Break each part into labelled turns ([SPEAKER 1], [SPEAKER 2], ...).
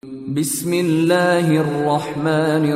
[SPEAKER 1] بسم الله الرحمن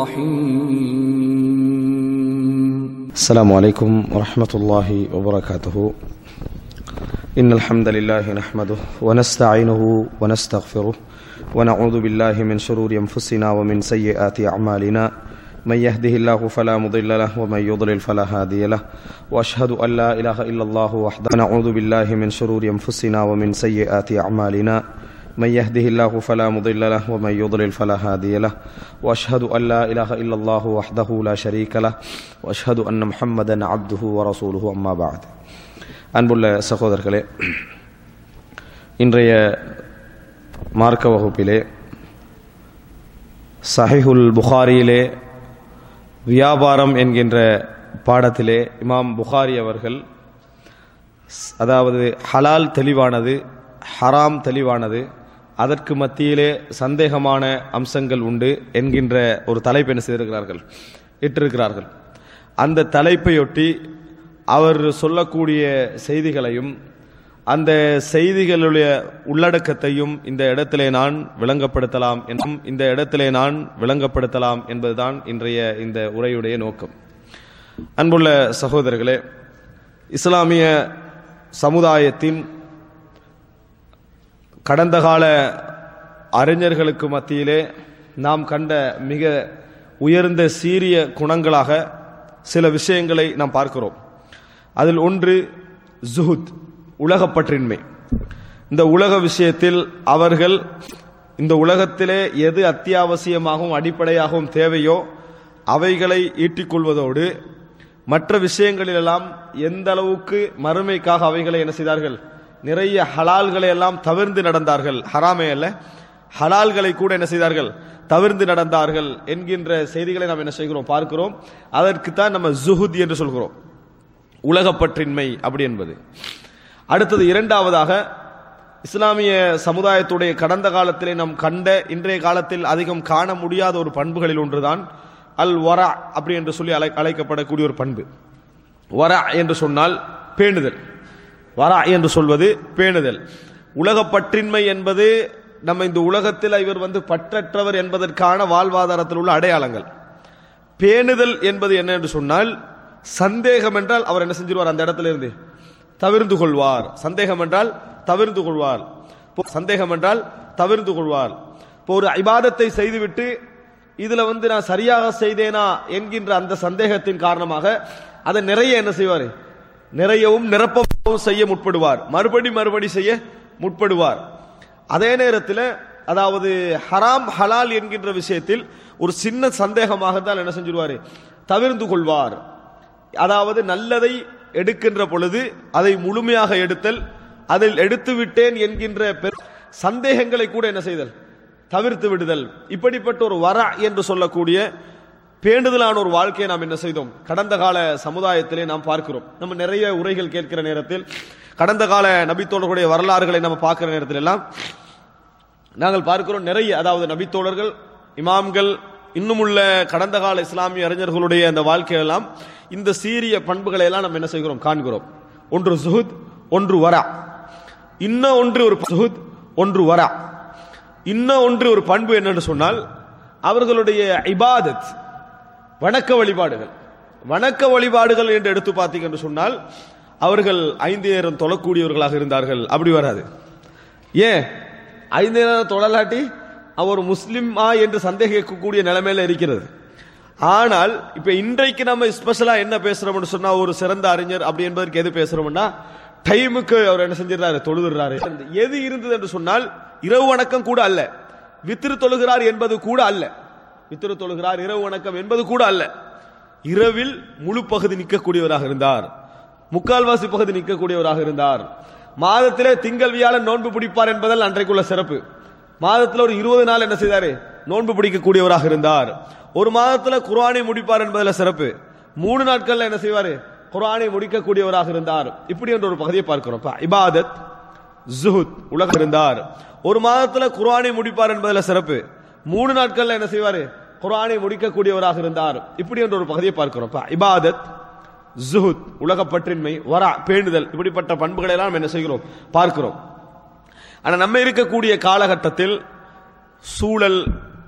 [SPEAKER 1] الرحيم
[SPEAKER 2] السلام عليكم ورحمة الله وبركاته إن الحمد لله نحمده ونستعينه ونستغفره ونعوذ بالله من شرور أنفسنا ومن سيئات أعمالنا من يهده الله فلا مضل له ومن يضلل فلا هادي له وأشهد أن لا إله إلا الله وحده ونعوذ بالله من شرور أنفسنا ومن سيئات أعمالنا من يهده الله فلا مضل له ومن يضلل فلا هادي له واشهد ان لا اله الا الله وحده لا شريك له واشهد ان محمدا عبده ورسوله اما بعد அன்புள்ள சகோதரர்களே இன்றைய மார்க்க வகுப்பிலே சஹிஹுல் புகாரியிலே வியாபாரம் என்கின்ற பாடத்திலே இமாம் புகாரி அவர்கள் அதாவது ஹலால் தெளிவானது ஹராம் தெளிவானது அதற்கு மத்தியிலே சந்தேகமான அம்சங்கள் உண்டு என்கின்ற ஒரு தலைப்பு என்ன செய்திருக்கிறார்கள் இட்டிருக்கிறார்கள் அந்த தலைப்பையொட்டி அவர் சொல்லக்கூடிய செய்திகளையும் அந்த செய்திகளுடைய உள்ளடக்கத்தையும் இந்த இடத்திலே நான் விளங்கப்படுத்தலாம் என்றும் இந்த இடத்திலே நான் விளங்கப்படுத்தலாம் என்பதுதான் இன்றைய இந்த உரையுடைய நோக்கம் அன்புள்ள சகோதரர்களே இஸ்லாமிய சமுதாயத்தின் கடந்த கால அறிஞர்களுக்கு மத்தியிலே நாம் கண்ட மிக உயர்ந்த சீரிய குணங்களாக சில விஷயங்களை நாம் பார்க்கிறோம் அதில் ஒன்று ஜுஹுத் உலகப்பற்றின்மை இந்த உலக விஷயத்தில் அவர்கள் இந்த உலகத்திலே எது அத்தியாவசியமாகவும் அடிப்படையாகவும் தேவையோ அவைகளை ஈட்டிக்கொள்வதோடு மற்ற விஷயங்களிலெல்லாம் எந்த அளவுக்கு மறுமைக்காக அவைகளை என்ன செய்தார்கள் நிறைய ஹலால்களை எல்லாம் தவிர்ந்து நடந்தார்கள் ஹராமே அல்ல ஹலால்களை கூட என்ன செய்தார்கள் தவிர்ந்து நடந்தார்கள் என்கின்ற செய்திகளை நாம் என்ன செய்கிறோம் பார்க்கிறோம் அதற்குத்தான் நம்ம ஜுஹுத் என்று சொல்கிறோம் உலகப்பற்றின்மை அப்படி என்பது அடுத்தது இரண்டாவதாக இஸ்லாமிய சமுதாயத்துடைய கடந்த காலத்திலே நாம் கண்ட இன்றைய காலத்தில் அதிகம் காண முடியாத ஒரு பண்புகளில் ஒன்றுதான் அல் வரா அப்படி என்று சொல்லி அழை அழைக்கப்படக்கூடிய ஒரு பண்பு வரா என்று சொன்னால் பேணுதல் வரா என்று சொல்வது பேணுதல் உலக பற்றின்மை என்பது நம்ம இந்த உலகத்தில் இவர் வந்து பற்றற்றவர் என்பதற்கான வாழ்வாதாரத்தில் உள்ள அடையாளங்கள் பேணுதல் என்பது என்ன என்று சொன்னால் சந்தேகம் என்றால் அவர் என்ன செஞ்சிருவார் அந்த இடத்துல இருந்து தவிர்ந்து கொள்வார் சந்தேகம் என்றால் தவிர்ந்து கொள்வார் சந்தேகம் என்றால் தவிர்ந்து கொள்வார் இப்போ ஒரு ஐபாதத்தை செய்துவிட்டு இதுல வந்து நான் சரியாக செய்தேனா என்கின்ற அந்த சந்தேகத்தின் காரணமாக அதை நிறைய என்ன செய்வார் நிறையவும் நிரப்பவும் செய்ய முற்படுவார் மறுபடி மறுபடி செய்ய முற்படுவார் அதே நேரத்தில் அதாவது ஹராம் ஹலால் என்கின்ற விஷயத்தில் ஒரு சின்ன சந்தேகமாக தான் என்ன செஞ்சிருவாரு தவிர்ந்து கொள்வார் அதாவது நல்லதை எடுக்கின்ற பொழுது அதை முழுமையாக எடுத்தல் அதில் எடுத்து விட்டேன் என்கின்ற சந்தேகங்களை கூட என்ன செய்தல் தவிர்த்து விடுதல் இப்படிப்பட்ட ஒரு வர என்று சொல்லக்கூடிய பேண்டுதலான ஒரு வாழ்க்கையை நாம் என்ன செய்தோம் கடந்த கால சமுதாயத்திலே நாம் பார்க்கிறோம் நம்ம நிறைய உரைகள் கேட்கிற நேரத்தில் கடந்த கால நபித்தோழர்களுடைய வரலாறுகளை நம்ம பார்க்கிற நேரத்தில் எல்லாம் நாங்கள் பார்க்கிறோம் நிறைய அதாவது நபித்தோழர்கள் இமாம்கள் இன்னும் உள்ள கடந்த கால இஸ்லாமிய அறிஞர்களுடைய அந்த வாழ்க்கையெல்லாம் இந்த சீரிய பண்புகளை எல்லாம் நம்ம என்ன செய்கிறோம் காண்கிறோம் ஒன்று சுஹுத் ஒன்று வரா இன்னும் ஒன்று ஒரு சுஹுத் ஒன்று வரா இன்னும் ஒன்று ஒரு பண்பு என்னன்னு சொன்னால் அவர்களுடைய இபாதத் வணக்க வழிபாடுகள் வணக்க வழிபாடுகள் என்று எடுத்து பார்த்தீங்க என்று சொன்னால் அவர்கள் ஐந்து நேரம் தொழக்கூடியவர்களாக இருந்தார்கள் அப்படி வராது ஏன் ஐந்து நேரம் தொழலாட்டி அவர் முஸ்லிமா என்று சந்தேகிக்கக்கூடிய நிலைமையில இருக்கிறது ஆனால் இப்ப இன்றைக்கு நம்ம ஸ்பெஷலா என்ன பேசுறோம்னு சொன்னா ஒரு சிறந்த அறிஞர் அப்படி என்பதற்கு எது பேசுறோம்னா டைமுக்கு அவர் என்ன செஞ்சிடறாரு தொழுதுறாரு எது இருந்தது என்று சொன்னால் இரவு வணக்கம் கூட அல்ல வித்திரு தொழுகிறார் என்பது கூட அல்ல வித்திரு தொழுகிறார் இரவு வணக்கம் என்பது கூட அல்ல இரவில் முழு பகுதி நிற்கக்கூடியவராக இருந்தார் முக்கால்வாசி பகுதி நிற்கக்கூடியவராக இருந்தார் மாதத்திலே திங்கள் வியாழன் நோன்பு பிடிப்பார் என்பதால் அன்றைக்குள்ள சிறப்பு மாதத்தில் ஒரு இருபது நாள் என்ன செய்தாரு நோன்பு பிடிக்கக்கூடியவராக இருந்தார் ஒரு மாதத்துல குரானை முடிப்பார் என்பதில் சிறப்பு மூணு நாட்கள்ல என்ன செய்வாரு குரானை முடிக்கக்கூடியவராக இருந்தார் இப்படி என்ற ஒரு பகுதியை பார்க்கிறோம் இபாதத் ஜுஹுத் உலகம் இருந்தார் ஒரு மாதத்துல குரானை முடிப்பார் என்பதில் சிறப்பு மூணு நாட்கள்ல என்ன செய்வாரு குரானை முடிக்கக்கூடியவராக இருந்தார் இப்படி என்ற ஒரு பகுதியை பார்க்கிறோம் இபாதத் ஜுஹுத் உலகப்பற்றின்மை வரா பேணுதல் இப்படிப்பட்ட பண்புகளை எல்லாம் என்ன செய்கிறோம் பார்க்கிறோம் ஆனா நம்ம இருக்கக்கூடிய காலகட்டத்தில் சூழல்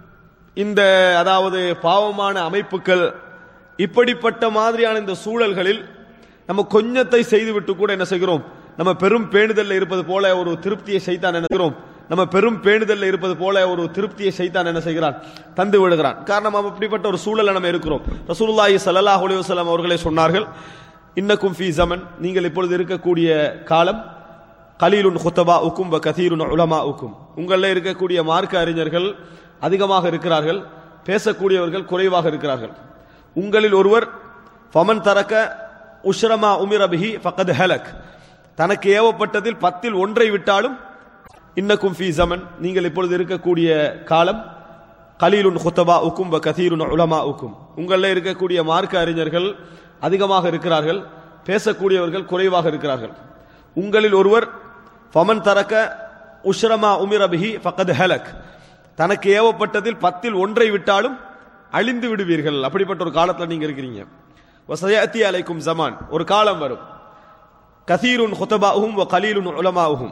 [SPEAKER 2] இந்த அதாவது பாவமான அமைப்புகள் இப்படிப்பட்ட மாதிரியான இந்த சூழல்களில் நம்ம கொஞ்சத்தை செய்துவிட்டு கூட என்ன செய்கிறோம் நம்ம பெரும் பேணுதல்ல இருப்பது போல ஒரு திருப்தியை செய்தான் நினைக்கிறோம் நம்ம பெரும் பேணுதல்ல இருப்பது போல ஒரு திருப்தியை செய்தான் என்ன செய்கிறான் தந்து விடுகிறான் காரணம் நம்ம அப்படிப்பட்ட ஒரு சூழல்ல நம்ம இருக்கிறோம் ரசூலுல்லாஹி ஸல்லல்லாஹு அலைஹி வஸல்லம் அவர்களே சொன்னார்கள் இன்னக்கும் ஃபீ ஜமன் நீங்கள் இப்பொழுது இருக்கக்கூடிய காலம் கலீலுன் ஹுத்தபா உக்கும் வ கதீருன் உலமா உக்கும் உங்களில் இருக்கக்கூடிய மார்க்க அறிஞர்கள் அதிகமாக இருக்கிறார்கள் பேசக்கூடியவர்கள் குறைவாக இருக்கிறார்கள் உங்களில் ஒருவர் ஃபமன் தரக்க உஷ்ரமா உமிரபிஹி ஃபகத் ஹலக் தனக்கு ஏவப்பட்டதில் பத்தில் ஒன்றை விட்டாலும் இன்னக்கும் ஃபீ ஜமன் நீங்கள் இப்பொழுது இருக்கக்கூடிய காலம் கலீலுன் ஹுத்தபா உக்கும் வ கதீருன் உலமா உக்கும் உங்களில் இருக்கக்கூடிய மார்க்க அறிஞர்கள் அதிகமாக இருக்கிறார்கள் பேசக்கூடியவர்கள் குறைவாக இருக்கிறார்கள் உங்களில் ஒருவர் ஃபமன் தரக்க உஷ்ரமா உமிரபிஹி ஃபகத் ஹலக் தனக்கு ஏவப்பட்டதில் பத்தில் ஒன்றை விட்டாலும் அழிந்து விடுவீர்கள் அப்படிப்பட்ட ஒரு காலத்துல நீங்க இருக்கிறீங்க வசயத்தி அலைக்கும் ஜமான் ஒரு காலம் வரும் கசீருன் ஹுத்தபாவும் வ கலீலுன் உலமாவும்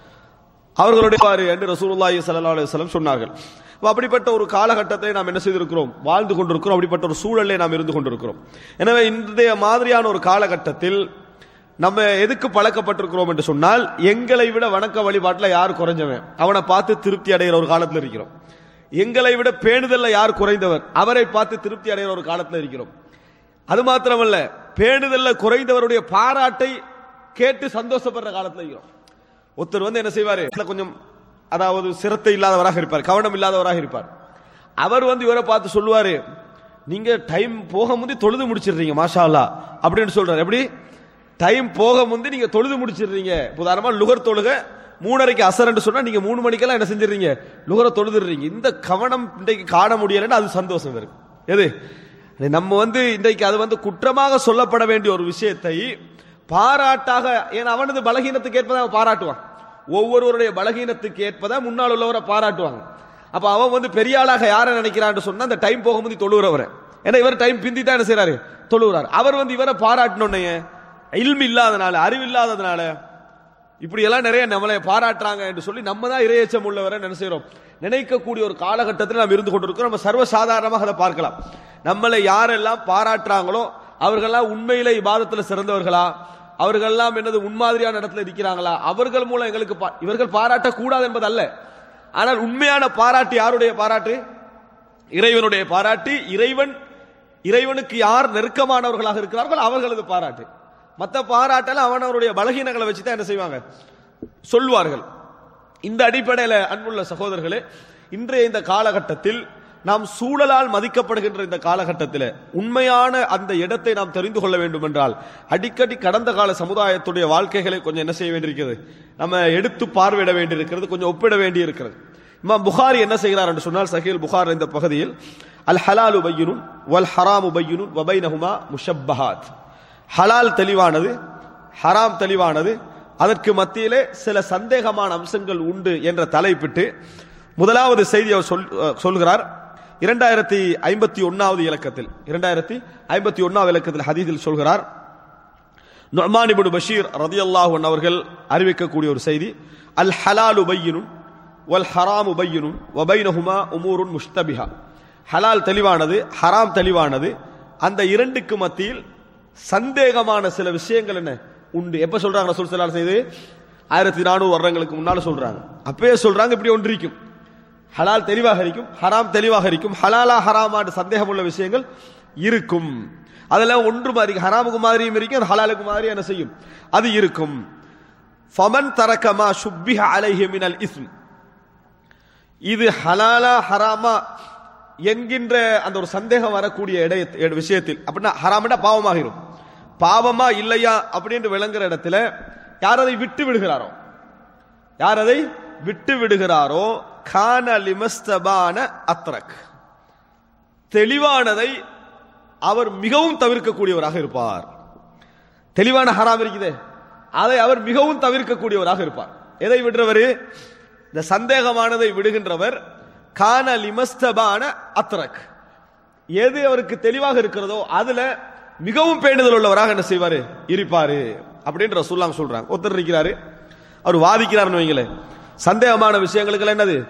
[SPEAKER 2] அவர்களுடைய வாரு என்று ரசூலுல்லாஹி ஸல்லல்லாஹு அலைஹி வஸல்லம் சொன்னார்கள் அப்ப அப்படிப்பட்ட ஒரு காலகட்டத்தை நாம் என்ன செய்திருக்கிறோம் வாழ்ந்து கொண்டிருக்கிறோம் அப்படிப்பட்ட ஒரு சூழலே நாம் இருந்து கொண்டிருக்கிறோம் எனவே இன்றைய மாதிரியான ஒரு காலகட்டத்தில் நம்ம எதுக்கு பழக்கப்பட்டிருக்கிறோம் என்று சொன்னால் எங்களை விட வணக்க வழிபாட்டில் யார் குறைஞ்சவன் அவனை பார்த்து திருப்தி அடைகிற ஒரு காலத்தில் இருக்கிறோம் எங்களை விட பேணுதல்ல யார் குறைந்தவர் அவரை பார்த்து திருப்தி அடைகிற ஒரு காலத்தில் இருக்கிறோம் அது மாத்திரமல்ல பேணுதல்ல குறைந்தவருடைய பாராட்டை கேட்டு சந்தோஷப்படுற காலத்தில் இருக்கிறோம் ஒருத்தர் வந்து என்ன செய்வாரு இதுல கொஞ்சம் அதாவது சிரத்தை இல்லாதவராக இருப்பார் கவனம் இல்லாதவராக இருப்பார் அவர் வந்து இவரை பார்த்து சொல்லுவாரு நீங்க டைம் போக முந்தி தொழுது முடிச்சிடுறீங்க மாஷா அல்லாஹ் அப்படின்னு சொல்றாரு எப்படி டைம் போக முந்தி நீங்க தொழுது முடிச்சிடுறீங்க உதாரணமா லுகர் தொழுக மூணரைக்கு அசரன்னு சொன்னா நீங்க மூணு மணிக்கெல்லாம் என்ன செஞ்சிடுறீங்க லுகரை தொழுதுடுறீங்க இந்த கவனம் இன்றைக்கு காண முடியலன்னு அது சந்தோஷம் இருக்கு எது நம்ம வந்து இன்றைக்கு அது வந்து குற்றமாக சொல்லப்பட வேண்டிய ஒரு விஷயத்தை பாராட்டாக ஏன் அவனது பலகீனத்துக்கு ஏற்பதை அவன் பாராட்டுவான் ஒவ்வொருவருடைய பலகீனத்துக்கு ஏற்பதை முன்னால் உள்ளவரை பாராட்டுவாங்க அப்ப அவன் வந்து பெரிய ஆளாக யாரை நினைக்கிறான்னு சொன்னா அந்த டைம் போகும்போது தொழுகிறவரை ஏன்னா இவர் டைம் பிந்தி தான் என்ன செய்யறாரு தொழுகிறார் அவர் வந்து இவரை பாராட்டணுன்னே இல்மு இல்லாதனால அறிவு இல்லாததுனால இப்படி எல்லாம் நிறைய நம்மளை பாராட்டுறாங்க என்று சொல்லி நம்ம தான் இரையச்சம் உள்ளவரை என்ன செய்யறோம் நினைக்கக்கூடிய ஒரு காலகட்டத்தில் நாம் இருந்து கொண்டிருக்கிறோம் நம்ம சர்வசாதாரணமாக அதை பார்க்கலாம் நம்மளை யாரெல்லாம் பாராட்டுறாங்களோ அவர்கள்லாம் உண்மையில இபாதத்தில் சிறந்தவர்களா அவர்கள்லாம் என்னது உன்மாதிரியான இடத்துல இருக்கிறாங்களா அவர்கள் மூலம் எங்களுக்கு பா- இவர்கள் பாராட்ட கூடாது என்பது அல்ல ஆனால் உண்மையான பாராட்டு யாருடைய பாராட்டு இறைவனுடைய பாராட்டு இறைவன் இறைவனுக்கு யார் நெருக்கமானவர்களாக இருக்கிறார்கள் அவர்களது பாராட்டு மற்ற பாராட்டெல்லாம் அவன் அவருடைய பலகீனங்களை வச்சு தான் என்ன செய்வாங்க சொல்வார்கள் இந்த அடிப்படையில் அன்புள்ள சகோதரர்களே இன்றைய இந்த காலகட்டத்தில் நாம் சூழலால் மதிக்கப்படுகின்ற இந்த காலகட்டத்தில் உண்மையான அந்த இடத்தை நாம் தெரிந்து கொள்ள வேண்டும் என்றால் அடிக்கடி கடந்த கால சமுதாயத்துடைய வாழ்க்கைகளை கொஞ்சம் என்ன செய்ய வேண்டியிருக்கிறது நம்ம எடுத்து பார்வையிட வேண்டியிருக்கிறது கொஞ்சம் ஒப்பிட வேண்டியிருக்கிறது இமாம் புகாரி என்ன செய்கிறார் என்று சொன்னால் சஹீல் புகார் இந்த பகுதியில் அல் ஹலாலு பையுனும் வல் ஹராமு பையுனும் வபைனஹுமா முஷப்பஹாத் ஹலால் தெளிவானது ஹராம் தெளிவானது அதற்கு மத்தியிலே சில சந்தேகமான அம்சங்கள் உண்டு என்ற தலைப்பிட்டு முதலாவது செய்தி அவர் சொல் அஹ் சொல்கிறார் இரண்டாயிரத்தி ஐம்பத்தி ஒன்னாவது இலக்கத்தில் இரண்டாயிரத்தி ஐம்பத்தி ஒன்னாவது இலக்கத்தில் ஹதீஸில் சொல்கிறார் நுஅமான் இப்னு பஷீர் ரதியல்லாஹு அன்ஹு அவர்கள் அறிவிக்கக்கூடிய ஒரு செய்தி அல் ஹலாலு பையினும் வல் ஹராமு பையினும் வபைனஹுமா உமூருன் முஷ்தபிஹா ஹலால் தெளிவானது ஹராம் தெளிவானது அந்த இரண்டுக்கு மத்தியில் சந்தேகமான சில விஷயங்கள் என்ன உண்டு எப்ப சொல்றாங்க ரசூல் ஸல்லல்லாஹு அலைஹி செய்து ஆயிரத்தி நானூறு வருடங்களுக்கு முன்னால சொல்றாங்க அப்பயே சொல்றாங்க இப்படி ஒன்று இருக்கும் ஹலால் தெளிவாக இருக்கும் ஹராம் தெளிவாக இருக்கும் ஹலாலா ஹராமான்னு சந்தேகம் உள்ள விஷயங்கள் இருக்கும் அதெல்லாம் ஒன்று மாதிரி ஹராமுக்கு மாதிரியும் இருக்கும் அது ஹலாலுக்கு மாதிரி என்ன செய்யும் அது இருக்கும் ஃபமன் தரக்கமா சுப்பிஹ அலைஹி மினல் இஸ்ம் இது ஹலாலா ஹராமா என்கின்ற அந்த ஒரு சந்தேகம் வரக்கூடிய இடைய இட- விஷயத்தில் அப்படின்னா ஹராம்னா பாவமாகிரும் பாவமா இல்லையா அப்படின்னு விளங்குற இடத்துல யார் அதை விட்டு விடுகிறாரோ யார் அதை விட்டு விடுகிறாரோ கான லிமஸ்தபான அத்ரக் தெளிவானதை அவர் மிகவும் தவிர்க்கக்கூடியவராக இருப்பார் தெளிவான ஹராம் இருக்குதே அதை அவர் மிகவும் தவிர்க்கக்கூடியவராக இருப்பார் எதை விடுறவர் இந்த சந்தேகமானதை விடுகின்றவர் கான லிமஸ்தபான அத்ரக் எது அவருக்கு தெளிவாக இருக்கிறதோ அதுல மிகவும் பேணுதல் உள்ளவராக என்ன செய்வாரு இருப்பாரு அப்படின்ற சொல்லாம் சொல்றாங்க ஒருத்தர் இருக்கிறாரு அவர் வாதிக்கிறாருன்னு வைங்களேன் சந்தேகமான விஷயங்களுக்கு என்னது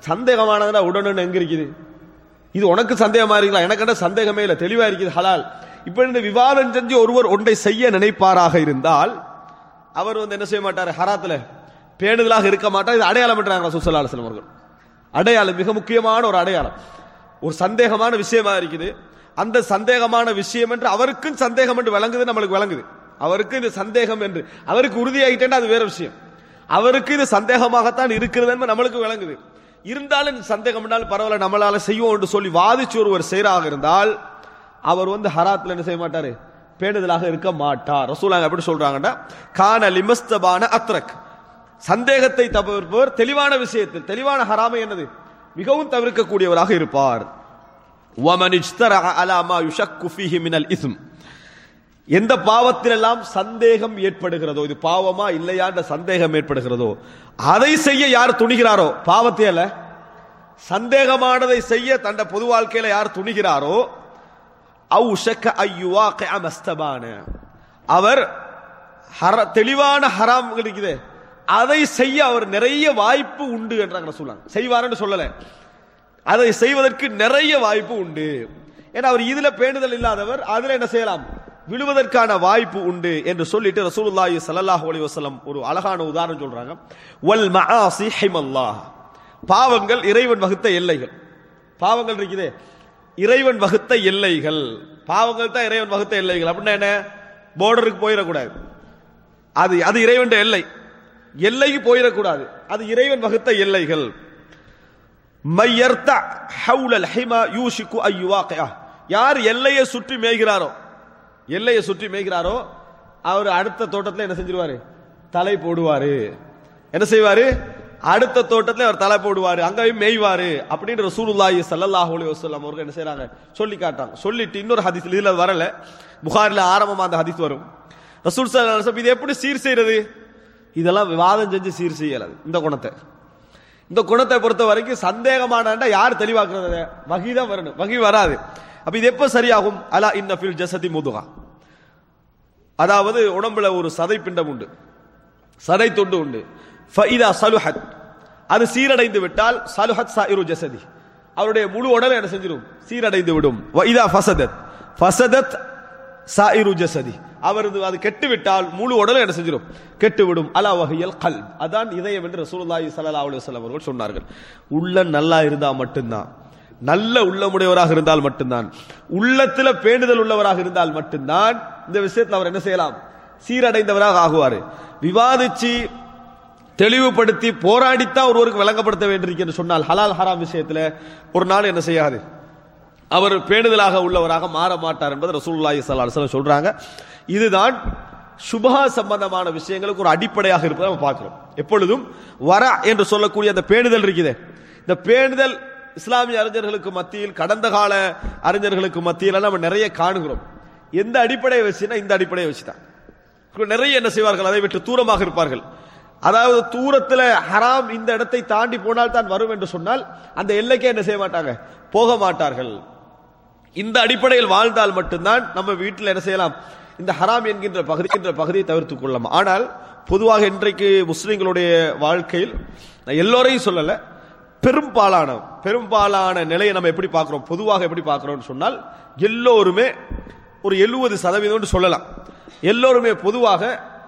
[SPEAKER 2] சந்தேகமானதுனா உடனே எங்க இருக்குது இது உனக்கு சந்தேகமா இருக்கலாம் எனக்கு என்ன சந்தேகமே இல்லை தெளிவா இருக்குது ஹலால் இப்ப இந்த விவாதம் செஞ்சு ஒருவர் ஒன்றை செய்ய நினைப்பாராக இருந்தால் அவர் வந்து என்ன செய்ய மாட்டார் ஹராத்துல பேணுதலாக இருக்க மாட்டார் இது அடையாளம் என்றாங்க சுசல்லா அலுவலம் அவர்கள் அடையாளம் மிக முக்கியமான ஒரு அடையாளம் ஒரு சந்தேகமான விஷயமா இருக்குது அந்த சந்தேகமான விஷயம் என்று அவருக்கும் சந்தேகம் என்று விளங்குது நம்மளுக்கு விளங்குது அவருக்கு இது சந்தேகம் என்று அவருக்கு உறுதியாகிட்டேன்னா அது வேற விஷயம் அவருக்கு இது சந்தேகமாகத்தான் இருக்கிறது என்று நம்மளுக்கு விளங்குது இருந்தாலும் இந்த சந்தேகம் என்றால் பரவாயில்ல நம்மளால செய்வோம் என்று சொல்லி வாதிச்சு ஒருவர் செய்யறாக இருந்தால் அவர் வந்து ஹராத்துல என்ன செய்ய மாட்டாரு பேணுதலாக இருக்க மாட்டார் ரசூலாங்க எப்படி சொல்றாங்கன்னா கான லிமஸ்தபான அத்ரக் சந்தேகத்தை தவிர்ப்பவர் தெளிவான விஷயத்தில் தெளிவான ஹராமை என்னது மிகவும் தவிர்க்கக்கூடியவராக இருப்பார் وَمَنِ اجْتَرَعَ عَلَى مَا يُشَكُّ فِيهِ مِنَ الْإِثْمِ எந்த பாவத்திலெல்லாம் சந்தேகம் ஏற்படுகிறதோ இது பாவமா இல்லையா என்ற சந்தேகம் ஏற்படுகிறதோ அதை செய்ய யார் துணிகிறாரோ பாவத்தை அல்ல சந்தேகமானதை செய்ய தண்ட பொது வாழ்க்கையில யார் துணிகிறாரோ அவு ஷக்க ஐயுவா மஸ்தபான அவர் ஹர தெளிவான ஹராம் இருக்குது அதை செய்ய அவர் நிறைய வாய்ப்பு உண்டு என்றாங்க சொல்லுவாங்க செய்வார்னு சொல்லல அதை செய்வதற்கு நிறைய வாய்ப்பு உண்டு ஏன்னா அவர் இதுல பேணுதல் இல்லாதவர் அதுல என்ன செய்யலாம் விழுவதற்கான வாய்ப்பு உண்டு என்று சொல்லிட்டு ரசூலுல்லாஹி ஸல்லல்லாஹு அலைஹி வஸல்லம் ஒரு அழகான உதாரணம் சொல்றாங்க வல் மஆசி ஹிமல்லாஹ் பாவங்கள் இறைவன் வகுத்த எல்லைகள் பாவங்கள் இருக்குதே இறைவன் வகுத்த எல்லைகள் பாவங்கள் தான் இறைவன் வகுத்த எல்லைகள் அப்படின்னா என்ன போர்டருக்கு போயிடக்கூடாது அது அது இறைவன் எல்லை எல்லைக்கு போயிடக்கூடாது அது இறைவன் வகுத்த எல்லைகள் மையர்த்த ஹவுலல் ஹிமா யூஷிக்கு ஐயுவாக்கையா யார் எல்லையை சுற்றி மேய்கிறாரோ எல்லையை சுற்றி மேய்கிறாரோ அவர் அடுத்த தோட்டத்தில் என்ன செஞ்சிருவாரு தலை போடுவாரு என்ன செய்வாரு அடுத்த தோட்டத்தில் அவர் தலை போடுவாரு அங்கேயும் மேய்வாரு அப்படின்ற ரசூலுல்லாஹி ஸல்லல்லாஹு அலைஹி வஸல்லம் அவர்கள் என்ன செய்றாங்க சொல்லி காட்டாங்க சொல்லிட்டு இன்னொரு ஹதீஸ் இதுல அது வரல புகாரில ஆரம்பமா அந்த ஹதீஸ் வரும் ரசூல் ஸல்லல்லாஹு அலைஹி வஸல்லம் இது எப்படி சீர் செய்யறது இதெல்லாம் விவாதம் செஞ்சு சீர் செய்யலாது இந்த குணத்தை இந்த குணத்தை பொறுத்த வரைக்கும் சந்தேகமான யார் தெளிவாக்குறது வகி தான் வரணும் வகி வராது அப்ப இது எப்ப சரியாகும் அலா இன்ன ஃபில் ஜசதி முதுகா அதாவது உடம்புல ஒரு சதை பிண்டம் உண்டு சதை தொண்டு உண்டு ஃபைதா சலுஹத் அது சீரடைந்து விட்டால் சலுஹத் சாயிரு ஜசதி அவருடைய முழு உடலை என்ன செஞ்சிடும் சீரடைந்து விடும் வைதா ஃபசதத் ஃபசதத் சாயிரு ஜசதி அவர் அது கெட்டு விட்டால் முழு உடலும் என்ன செஞ்சிடும் கெட்டு விடும் அலா வகையல் கல் அதான் இதயம் என்று ரசூலுல்லாஹி ஸல்லல்லாஹு அலைஹி வஸல்லம் அவர்கள் சொன்னார்கள் உள்ள நல்லா இருந்தா மட்டும்தான் நல்ல உள்ளமுடையவராக இருந்தால் மட்டும்தான் உள்ளத்துல பேணுதல் உள்ளவராக இருந்தால் மட்டும்தான் இந்த விஷயத்தில் அவர் என்ன செய்யலாம் சீரடைந்தவராக ஆகுவார் விவாதிச்சு தெளிவுபடுத்தி போராடித்தான் ஒருவருக்கு விளங்கப்படுத்த வேண்டியிருக்கு என்று சொன்னால் ஹலால் ஹராம் விஷயத்துல ஒரு நாள் என்ன செய்யாது அவர் பேணுதலாக உள்ளவராக மாற மாட்டார் என்பது ரசூலுல்லாஹி ஸல்லல்லாஹு அலைஹி வஸல்லம் சொல்றாங்க இதுதான் சுபஹா சம்பந்தமான விஷயங்களுக்கு ஒரு அடிப்படையாக இருப்பதை நம்ம பார்க்கிறோம் எப்பொழுதும் வர என்று சொல்லக்கூடிய அந்த பேணுதல் இருக்குது இந்த பேணுதல் இஸ்லாமிய அறிஞர்களுக்கு மத்தியில் கடந்த கால அறிஞர்களுக்கு மத்தியில் நம்ம நிறைய காணுகிறோம் எந்த அடிப்படையை வச்சுன்னா இந்த அடிப்படையை வச்சுதான் நிறைய என்ன செய்வார்கள் அதை விட்டு தூரமாக இருப்பார்கள் அதாவது தூரத்துல ஹராம் இந்த இடத்தை தாண்டி போனால் தான் வரும் என்று சொன்னால் அந்த எல்லைக்கே என்ன செய்ய மாட்டாங்க போக மாட்டார்கள் இந்த அடிப்படையில் வாழ்ந்தால் மட்டும்தான் நம்ம வீட்டில் என்ன செய்யலாம் இந்த ஹராம் என்கின்ற பகுதி என்ற பகுதியை தவிர்த்துக் கொள்ளலாம் ஆனால் பொதுவாக இன்றைக்கு முஸ்லிம்களுடைய வாழ்க்கையில் நான் எல்லோரையும் சொல்லல பெரும்பாலான பெரும்பாலான நிலையை நம்ம எப்படி பார்க்கிறோம் பொதுவாக எப்படி பார்க்கிறோம்னு சொன்னால் எல்லோருமே ஒரு எழுபது சதவீதம் சொல்லலாம் எல்லோருமே பொதுவாக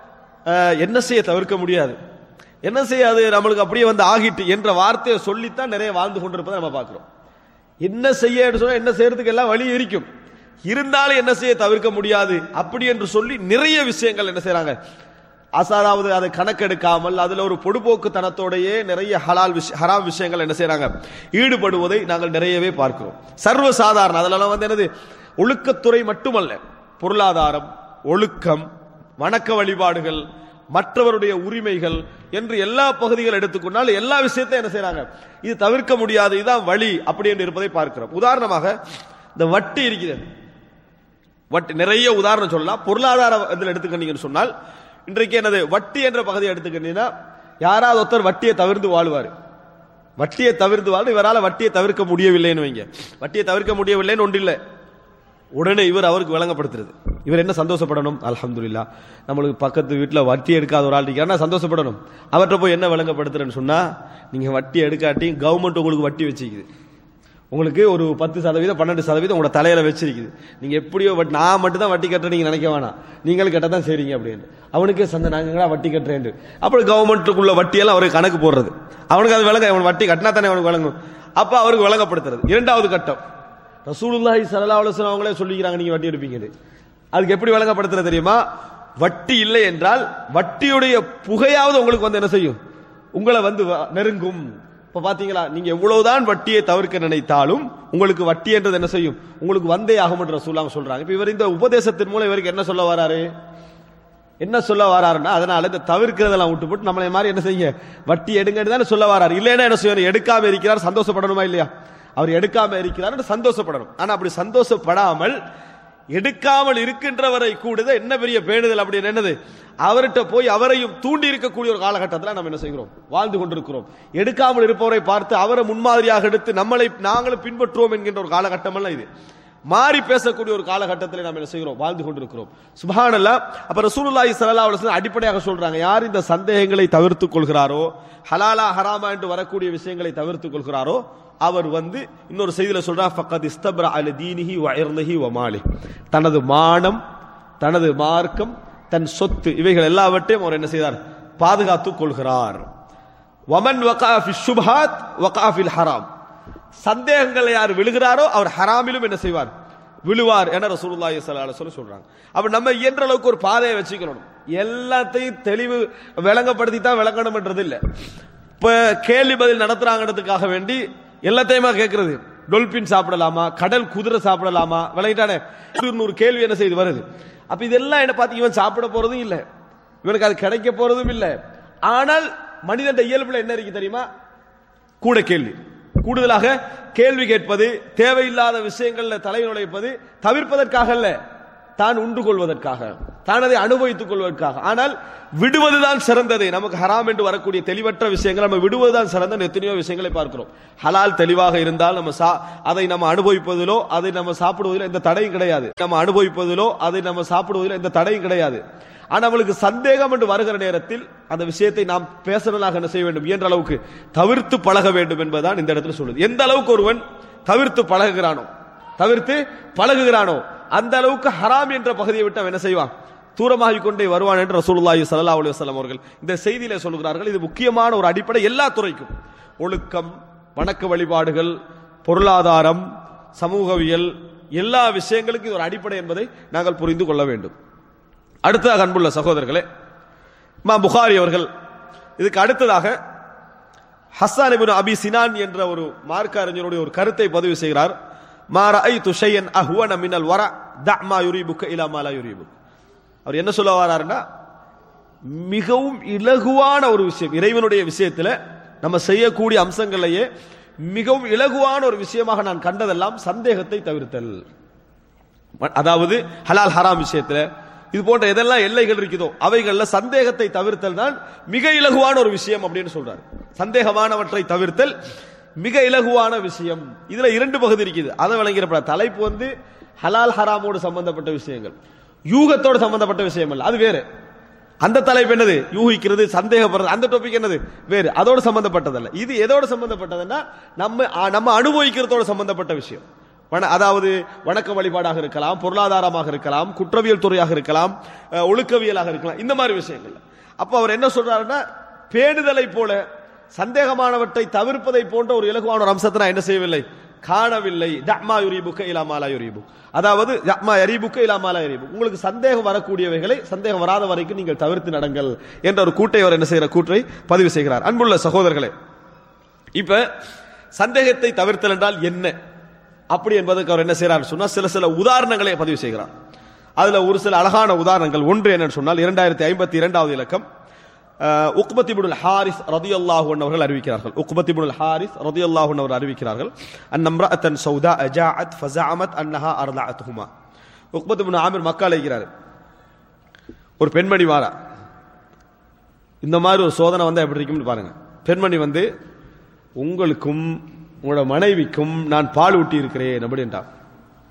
[SPEAKER 2] அஹ், என்ன செய்ய தவிர்க்க முடியாது என்ன செய்யாது நம்மளுக்கு அப்படியே வந்து ஆகிட்டு என்ற வார்த்தையை சொல்லித்தான் நிறைய வாழ்ந்து கொண்டிருப்பதை நம்ம பார்க்கிறோம் என்ன செய்ய சொன்னா என்ன செய்யறதுக்கு எல்லாம் வழி இருக்கும் இருந்தாலும் என்ன செய்ய தவிர்க்க முடியாது அப்படி என்று சொல்லி நிறைய விஷயங்கள் என்ன செய்றாங்க அசாதாவது அதை கணக்கெடுக்காமல் அதுல ஒரு பொடுபோக்குத்தனத்தோடையே நிறைய ஹலால் விஷய ஹராம் விஷயங்கள் என்ன செய்றாங்க ஈடுபடுவதை நாங்கள் நிறையவே பார்க்கிறோம் சர்வ சாதாரண அதெல்லாம் வந்து என்னது ஒழுக்கத்துறை மட்டுமல்ல பொருளாதாரம் ஒழுக்கம் வணக்க வழிபாடுகள் மற்றவருடைய உரிமைகள் என்று எல்லா பகுதிகள் எடுத்துக்கொண்டால் எல்லா விஷயத்தையும் என்ன செய்றாங்க இது தவிர்க்க முடியாது இதுதான் வழி அப்படி என்று இருப்பதை பார்க்கிறோம் உதாரணமாக இந்த வட்டி இருக்கிறது வட்டி நிறைய உதாரணம் சொல்லலாம் பொருளாதார இதில் எடுத்துக்கிட்டீங்கன்னு சொன்னால் இன்றைக்கு என்னது வட்டி என்ற பகுதியை எடுத்துக்கிட்டீங்கன்னா யாராவது ஒருத்தர் வட்டியை தவிர்த்து வாழ்வார் வட்டியை தவிர்த்து வாழ் இவரால் வட்டியை தவிர்க்க முடியவில்லைன்னு வைங்க வட்டியை தவிர்க்க முடியவில்லைன்னு ஒன்று இல்லை உடனே இவர் அவருக்கு விளங்கப்படுத்துறது இவர் என்ன சந்தோஷப்படணும் அல்ஹம்துலில்லா நம்மளுக்கு பக்கத்து வீட்டில் வட்டி எடுக்காத ஒரு ஆள் இருக்காருன்னா சந்தோஷப்படணும் அவர்கிட்ட போய் என்ன விளங்கப்படுத்துறேன்னு சொன்னா நீங்க வட்டி எடுக்காட்டி கவர்மெண்ட் உங்களுக்கு வட்டி வச்சுக்குது உங்களுக்கு ஒரு பத்து சதவீதம் பன்னெண்டு சதவீதம் உங்களோட தலையில வச்சிருக்குது நீங்க எப்படியோ வட்டி நான் மட்டும் தான் வட்டி கட்டுறேன் நீங்க நினைக்க வேணாம் நீங்களும் கட்ட தான் செய்றீங்க அப்படின்னு அவனுக்கே சந்த நாங்களா வட்டி கட்டுறேன் அப்புறம் கவர்மெண்ட்டுக்குள்ள வட்டியெல்லாம் அவருக்கு கணக்கு போடுறது அவனுக்கு அது விளங்க அவன் வட்டி கட்டினா தானே அவனுக்கு விளங்கும் அப்ப அவருக்கு விளங்கப்படுத்துறது இரண்டாவது கட்டம் ரசூலுல்லாஹி ஸல்லல்லாஹு அலைஹி வஸல்லம் அவங்களே சொல்லிக்கிறாங்க நீங்க வட்டி எடுப்பீங்கன்னு அதுக்கு எப்படி விளங்கப்படுத்துறது தெரியுமா வட்டி இல்லை என்றால் வட்டியுடைய புகையாவது உங்களுக்கு வந்து என்ன செய்யும் உங்களை வந்து வ- நெருங்கும் இப்ப பாத்தீங்களா நீங்க எவ்வளவுதான் வட்டியை தவிர்க்க நினைத்தாலும் உங்களுக்கு வட்டி என்றது என்ன செய்யும் உங்களுக்கு வந்தே ஆகும் என்று ரசூலுல்லாஹ் சொல்றாங்க இப்ப இவர் இந்த உபதேசத்தின் மூலம் இவருக்கு என்ன சொல்ல வராரு என்ன சொல்ல வராருன்னா அதனால இந்த தவிர்க்கிறதெல்லாம் விட்டு போட்டு நம்மளை மாதிரி என்ன செய்யுங்க வட்டி எடுங்கன்னு தானே சொல்ல வராரு இல்லைன்னா என்ன செய்யணும் எடுக்காம இருக்கிறார் சந்தோஷப்படணுமா இல்லையா அவர் எடுக்காம இருக்கிறார் சந்தோஷப்படணும் ஆனா அப்படி சந்தோஷப்படாமல் எடுக்காமல் இருக்கின்றவரை கூட என்ன பெரிய பேணுதல் அப்படின்னு என்னது அவர்கிட்ட போய் அவரையும் தூண்டி இருக்கக்கூடிய ஒரு காலகட்டத்தில் நம்ம என்ன செய்கிறோம் வாழ்ந்து கொண்டிருக்கிறோம் எடுக்காமல் இருப்பவரை பார்த்து அவரை முன்மாதிரியாக எடுத்து நம்மளை நாங்களும் பின்பற்றுவோம் என்கின்ற ஒரு காலகட்டம் அல்ல இது மாறி பேசக்கூடிய ஒரு காலகட்டத்தில் நாம் என்ன செய்கிறோம் வாழ்ந்து கொண்டிருக்கிறோம் சுபஹானல்லா அப்ப ரசூலுல்லாஹி ஸல்லல்லாஹு அலைஹி வஸல்லம் அடிப்படையாக சொல்றாங்க யார் இந்த சந்தேகங்களை தவிர்த்துக் கொள்கிறாரோ ஹலாலா ஹராமா என்று வரக்கூடிய விஷயங்களை தவிர்த்துக் கொள்கிறாரோ அவர் வந்து இன்னொரு செய்தியில சொல்றா ஃபக்கத் இஸ்தப்ரா அல தீனிஹி வ இர்லிஹி வ மாலி தனது மானம் தனது மார்க்கம் தன் சொத்து இவைகள் எல்லாவற்றையும் அவர் என்ன செய்தார் பாதுகாத்துக் கொள்கிறார் வமன் வகா ஃபி ஷுப்ஹாத் வகா ஃபில் ஹராம் சந்தேகங்களை யார் விழுகிறாரோ அவர் ஹராமிலும் என்ன செய்வார் விழுவார் என ரசூலுல்லாஹி ஸல்லல்லாஹு அலைஹி வஸல்லம் சொல்றாங்க அப்ப நம்ம இயன்ற அளவுக்கு ஒரு பாதையை வச்சுக்கணும் எல்லாத்தையும் தெளிவு விளங்கப்படுத்தி தான் விளங்கணும்ன்றது இல்ல இப்ப கேள்வி பதில் நடத்துறாங்கிறதுக்காக வேண்டி எல்லாத்தையுமா கேட்கறது டொல்பின் சாப்பிடலாமா கடல் குதிரை சாப்பிடலாமா விளங்கிட்டானே நூறு கேள்வி என்ன செய்து வருது அப்ப இதெல்லாம் என்ன பார்த்து இவன் சாப்பிட போறதும் இல்ல இவனுக்கு அது கிடைக்க போறதும் இல்ல ஆனால் மனிதன் இயல்புல என்ன இருக்கு தெரியுமா கூட கேள்வி கூடுதலாக கேள்வி கேட்பது தேவையில்லாத விஷயங்கள்ல தலை நுழைப்பது தவிர்ப்பதற்காக அல்ல தான் உண்டு கொள்வதற்காக தான் அதை அனுபவித்துக் கொள்வதற்காக ஆனால் விடுவதுதான் சிறந்தது நமக்கு ஹராம் என்று வரக்கூடிய தெளிவற்ற விஷயங்கள் நம்ம விடுவதுதான் சிறந்த எத்தனையோ விஷயங்களை பார்க்கிறோம் ஹலால் தெளிவாக இருந்தால் நம்ம சா- அதை நம்ம அனுபவிப்பதிலோ அதை நம்ம சாப்பிடுவதிலோ எந்த தடையும் கிடையாது நம்ம அனுபவிப்பதிலோ அதை நம்ம சாப்பிடுவதிலோ எந்த தடையும் கிடையாது ஆனா நம்மளுக்கு சந்தேகம் என்று வருகிற நேரத்தில் அந்த விஷயத்தை நாம் பேசுறதாக என்ன செய்ய வேண்டும் இயன்ற அளவுக்கு தவிர்த்து பழக வேண்டும் என்பதுதான் இந்த இடத்துல சொல்லுது எந்த அளவுக்கு ஒருவன் தவிர்த்து பழகுகிறானோ தவிர்த்து பழகுகிறானோ அந்த அளவுக்கு ஹராம் என்ற பகுதியை விட்டு அவன் என்ன செய்வான் தூரமாகிக் கொண்டே வருவான் என்று ரசூலுல்லாஹி ஸல்லல்லாஹு அலைஹி வஸல்லம் அவர்கள் இந்த செய்தியிலே சொல்கிறார்கள் இது முக்கியமான ஒரு அடிப்படை எல்லா துறைக்கும் ஒழுக்கம் வணக்க வழிபாடுகள் பொருளாதாரம் சமூகவியல் எல்லா விஷயங்களுக்கும் இது ஒரு அடிப்படை என்பதை நாங்கள் புரிந்து கொள்ள வேண்டும் அடுத்ததாக அன்புள்ள சகோதரர்களே மா புகாரி அவர்கள் இதுக்கு அடுத்ததாக ஹஸ்ஸான் இப்னு அபி சினான் என்ற ஒரு மார்க்க அறிஞருடைய ஒரு கருத்தை பதிவு செய்கிறார் மா ரஅய்து ஷையன் அஹ்வன மினல் வர தஅமா யுரீபுக்க இலா மா லா யுரீபுக் அவர் என்ன சொல்ல வராருன்னா மிகவும் இலகுவான ஒரு விஷயம் இறைவனுடைய விஷயத்துல நம்ம செய்யக்கூடிய அம்சங்களையே மிகவும் இலகுவான ஒரு விஷயமாக நான் கண்டதெல்லாம் சந்தேகத்தை தவிர்த்தல் அதாவது ஹலால் ஹராம் விஷயத்துல இது போன்ற எதெல்லாம் எல்லைகள் இருக்குதோ அவைகள்ல சந்தேகத்தை தவிர்த்தல் தான் மிக இலகுவான ஒரு விஷயம் அப்படின்னு சொல்றாரு சந்தேகமானவற்றை தவிர்த்தல் மிக இலகுவான விஷயம் இதுல இரண்டு பகுதி இருக்குது அதை விளங்கிறப்ப தலைப்பு வந்து ஹலால் ஹராமோடு சம்பந்தப்பட்ட விஷயங்கள் யூகத்தோடு சம்பந்தப்பட்ட விஷயம் அல்ல அது வேறு அந்த தலைப்பு என்னது யூகிக்கிறது சந்தேகப்படுறது அந்த டாபிக் என்னது வேறு அதோடு சம்பந்தப்பட்டதல்ல இது எதோடு சம்பந்தப்பட்டதுன்னா நம்ம ஆ, நம்ம அனுபவிக்கிறதோடு சம்பந்தப்பட்ட விஷயம் வண- அதாவது வணக்க வழிபாடாக இருக்கலாம் பொருளாதாரமாக இருக்கலாம் குற்றவியல் துறையாக இருக்கலாம் அஹ், ஒழுக்கவியலாக இருக்கலாம் இந்த மாதிரி விஷயங்கள் அப்ப அவர் என்ன சொல்றாருன்னா பேணுதலை போல சந்தேகமானவற்றை தவிர்ப்பதை போன்ற ஒரு இலகுவான ஒரு அம்சத்தை நான் என்ன செய்யவில்லை காணவில்லை தக்மா யுரிபுக்க இலாமாலா யுரிபு அதாவது தக்மா யரிபுக்க இலாமாலா யரிபு உங்களுக்கு சந்தேகம் வரக்கூடியவைகளை சந்தேகம் வராத வரைக்கும் நீங்கள் தவிர்த்து நடங்கள் என்ற ஒரு கூட்டை அவர் என்ன செய்கிற கூற்றை பதிவு செய்கிறார் அன்புள்ள சகோதரர்களே இப்ப சந்தேகத்தை தவிர்த்தல் என்றால் என்ன அப்படி என்பதற்கு அவர் என்ன செய்கிறார் சொன்னா சில சில உதாரணங்களை பதிவு செய்கிறார் அதுல ஒரு சில அழகான உதாரணங்கள் ஒன்று என்னன்னு சொன்னால் இரண்டாயிரத்தி ஐம்பத்தி இரண்டாவது இலக்கம் உக்பத்தி புல் ஹாரிஸ் ரதியல்லாஹு அவர்கள் அறிவிக்கிறார்கள் உக்பத்தி புல் ஹாரிஸ் ரதியல்லாஹு அவர் அறிவிக்கிறார்கள் அந்நம்ரஅத்தன் சௌதா அஜாஅத் ஃபஸஅமத் அன்னஹா அர்லஅத்ஹுமா உக்பத் இப்னு ஆமிர் மக்கா அழைக்கிறார் ஒரு பெண்மணி வாரா இந்த மாதிரி ஒரு சோதனை வந்தா எப்படி இருக்கும்னு பாருங்க பெண்மணி வந்து உங்களுக்கும் உங்களோட மனைவிக்கும் நான் பால் ஊட்டி இருக்கிறேன் அப்படின்ட்டான்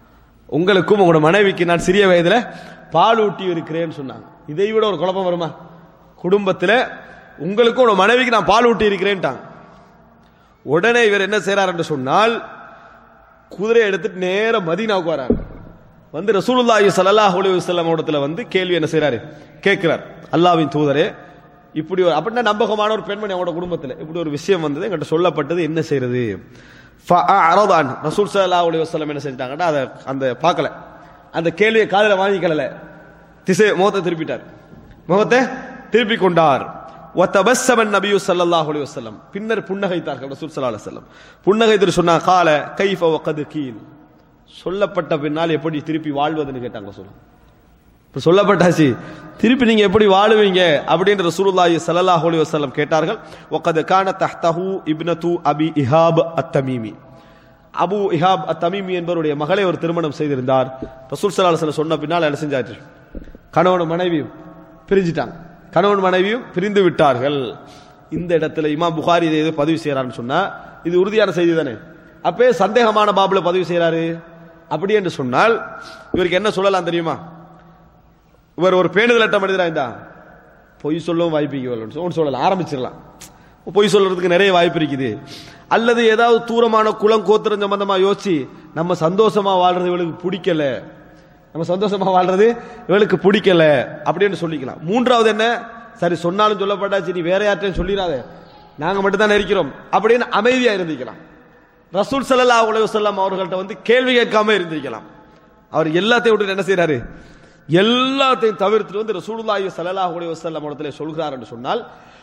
[SPEAKER 2] உங்களுக்கும் உங்களோட மனைவிக்கு நான் சிறிய வயதுல பால் ஊட்டி இருக்கிறேன்னு சொன்னாங்க இதை விட ஒரு குழப்பம் வருமா குடும்பத்துல உங்களுக்கும் உங்களோட மனைவிக்கு நான் பால் ஊட்டி இருக்கிறேன்ட்டாங்க உடனே இவர் என்ன செய்றார் என்று சொன்னால் குதிரை எடுத்துட்டு நேர மதீனாவுக்கு வராரு வந்து ரசூலுல்லாஹி ஸல்லல்லாஹு அலைஹி வஸல்லம் இடத்துல வந்து கேள்வி என்ன செய்றாரு கேட்கிறார் அல்லாஹ்வின் தூதரே இப்படி ஒரு அப்படின்னா நம்பகமான ஒரு பெண்மணி அவங்களோட குடும்பத்துல இப்படி ஒரு விஷயம் வந்தது என்கிட்ட சொல்லப்பட்டது என்ன செய்யறது ஃபஅரதான் ரசூல் ஸல்லல்லாஹு அலைஹி வஸல்லம் என்ன செஞ்சாங்கன்னா அதை அந்த பார்க்கல அந்த கேள்வியை காதுல வாங்கிக்கல திசை முகத்தை திருப்பிட்டார் முகத்தை திருப்பி கொண்டார் وتبسم النبي صلى الله عليه وسلم பின்னர் புன்னகைத்தார்கள் ரசூல் ஸல்லல்லாஹு அலைஹி வஸல்லம் புன்னகைத்து சொன்னா கால கைஃப வகது கீல் சொல்லப்பட்ட பின்னால் எப்படி திருப்பி வாழ்வதுன்னு கேட்டாங்க ரசூல் இப்ப சொல்லப்பட்டாச்சு திருப்பி நீங்க எப்படி வாழுவீங்க அப்படின்ற ரசூலுல்லாஹி ஸல்லல்லாஹு அலைஹி வஸல்லம் கேட்டார்கள் வகத் கான தஹ்தஹு இப்னது அபி இஹாப் அத்-தமீமி அபு இஹாப் அத்-தமீமி என்பவருடைய மகளை ஒரு திருமணம் செய்திருந்தார் ரசூல் ஸல்லல்லாஹு அலைஹி வஸல்லம் சொன்ன பின்னால் என்ன செஞ்சாச்சு கணவனும் மனைவியும் பிரிஞ்சிட்டாங்க கணவன் மனைவியும் பிரிந்து விட்டார்கள் இந்த இடத்துல இமாம் புகாரி இதை எது பதிவு செய்யறாருன்னு சொன்னா இது உறுதியான செய்தி தானே அப்பே சந்தேகமான பாபுல பதிவு செய்யறாரு அப்படி என்று சொன்னால் இவருக்கு என்ன சொல்லலாம் தெரியுமா இவர் ஒரு பேணுதலட்ட மனிதரா இருந்தா பொய் சொல்லவும் வாய்ப்பு இருக்கு ஒன்று சொல்லலாம் ஆரம்பிச்சிடலாம் பொய் சொல்றதுக்கு நிறைய வாய்ப்பு இருக்குது அல்லது ஏதாவது தூரமான குளம் கோத்திரம் சம்பந்தமா யோசிச்சு நம்ம சந்தோஷமா வாழ்றது இவளுக்கு பிடிக்கல நம்ம சந்தோஷமா வாழ்றது இவளுக்கு பிடிக்கல அப்படின்னு சொல்லிக்கலாம் மூன்றாவது என்ன சரி சொன்னாலும் சொல்லப்பட்டாச்சு நீ வேற யார்ட்டையும் சொல்லிடாத நாங்க மட்டும் தான் இருக்கிறோம் அப்படின்னு அமைதியா இருந்திக்கலாம் ரசூல் ஸல்லல்லாஹு அலைஹி வஸல்லம் அவர்கள்ட்ட வந்து கேள்வி கேட்காம இருந்திருக்கலாம் அவர் எல்லாத்தையும் விட்டு என்ன செய்யறாரு எல்லாத்தையும் தவிர்த்துட்டு வந்து ரசூலுல்லாஹி ஸல்லல்லாஹு அலைஹி வஸல்லம் இடத்துல சொல்கிறார் என்று சொன்னால்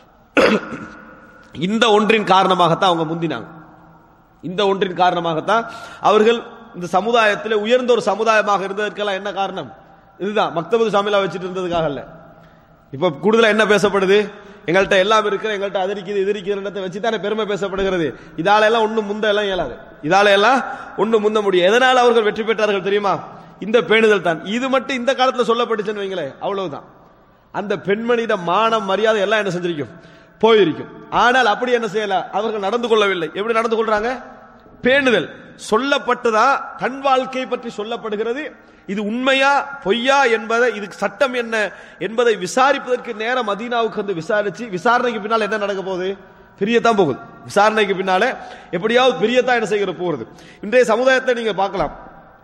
[SPEAKER 2] இந்த ஒன்றின் காரணமாகத்தான் அவங்க முந்தினாங்க இந்த ஒன்றின் காரணமாகத்தான் அவர்கள் இந்த சமுதாயத்தில் உயர்ந்த ஒரு சமுதாயமாக இருந்ததற்கெல்லாம் என்ன காரணம் இதுதான் மக்தபது சாமிலா வச்சுட்டு இருந்ததுக்காக இல்ல இப்ப கூடுதலா என்ன பேசப்படுது எங்கள்கிட்ட எல்லாம் இருக்கிற எங்கள்கிட்ட அது இருக்குது இது இருக்கிறத வச்சு தானே பெருமை பேசப்படுகிறது இதால எல்லாம் ஒண்ணும் முந்த எல்லாம் இயலாது இதால எல்லாம் ஒண்ணும் முந்த முடியும் எதனால அவர்கள் வெற்றி பெற்றார்கள் தெரியுமா இந்த பேணுதல் தான் இது மட்டும் இந்த காலத்துல சொல்லப்பட்டுச்சுன்னு வைங்களேன் அவ்வளவுதான் அந்த பெண்மணியிட மானம் மரியாதை எல்லாம் என்ன செஞ்சிருக்கும் போயிருக்கும் ஆனால் அப்படி என்ன செய்யல அவர்கள் நடந்து கொள்ளவில்லை எப்படி நடந்து கொள்றாங்க பேணுதல் சொல்லப்பட்டதா தன் வாழ்க்கை பற்றி சொல்லப்படுகிறது இது உண்மையா பொய்யா என்பதை இதுக்கு சட்டம் என்ன என்பதை விசாரிப்பதற்கு நேரம் மதீனாவுக்கு வந்து விசாரிச்சு விசாரணைக்கு பின்னால் என்ன நடக்க போகுது பிரியத்தான் போகுது விசாரணைக்கு பின்னால எப்படியாவது பிரியத்தான் என்ன செய்கிற போகிறது இன்றைய சமுதாயத்தை நீங்க பார்க்கலாம்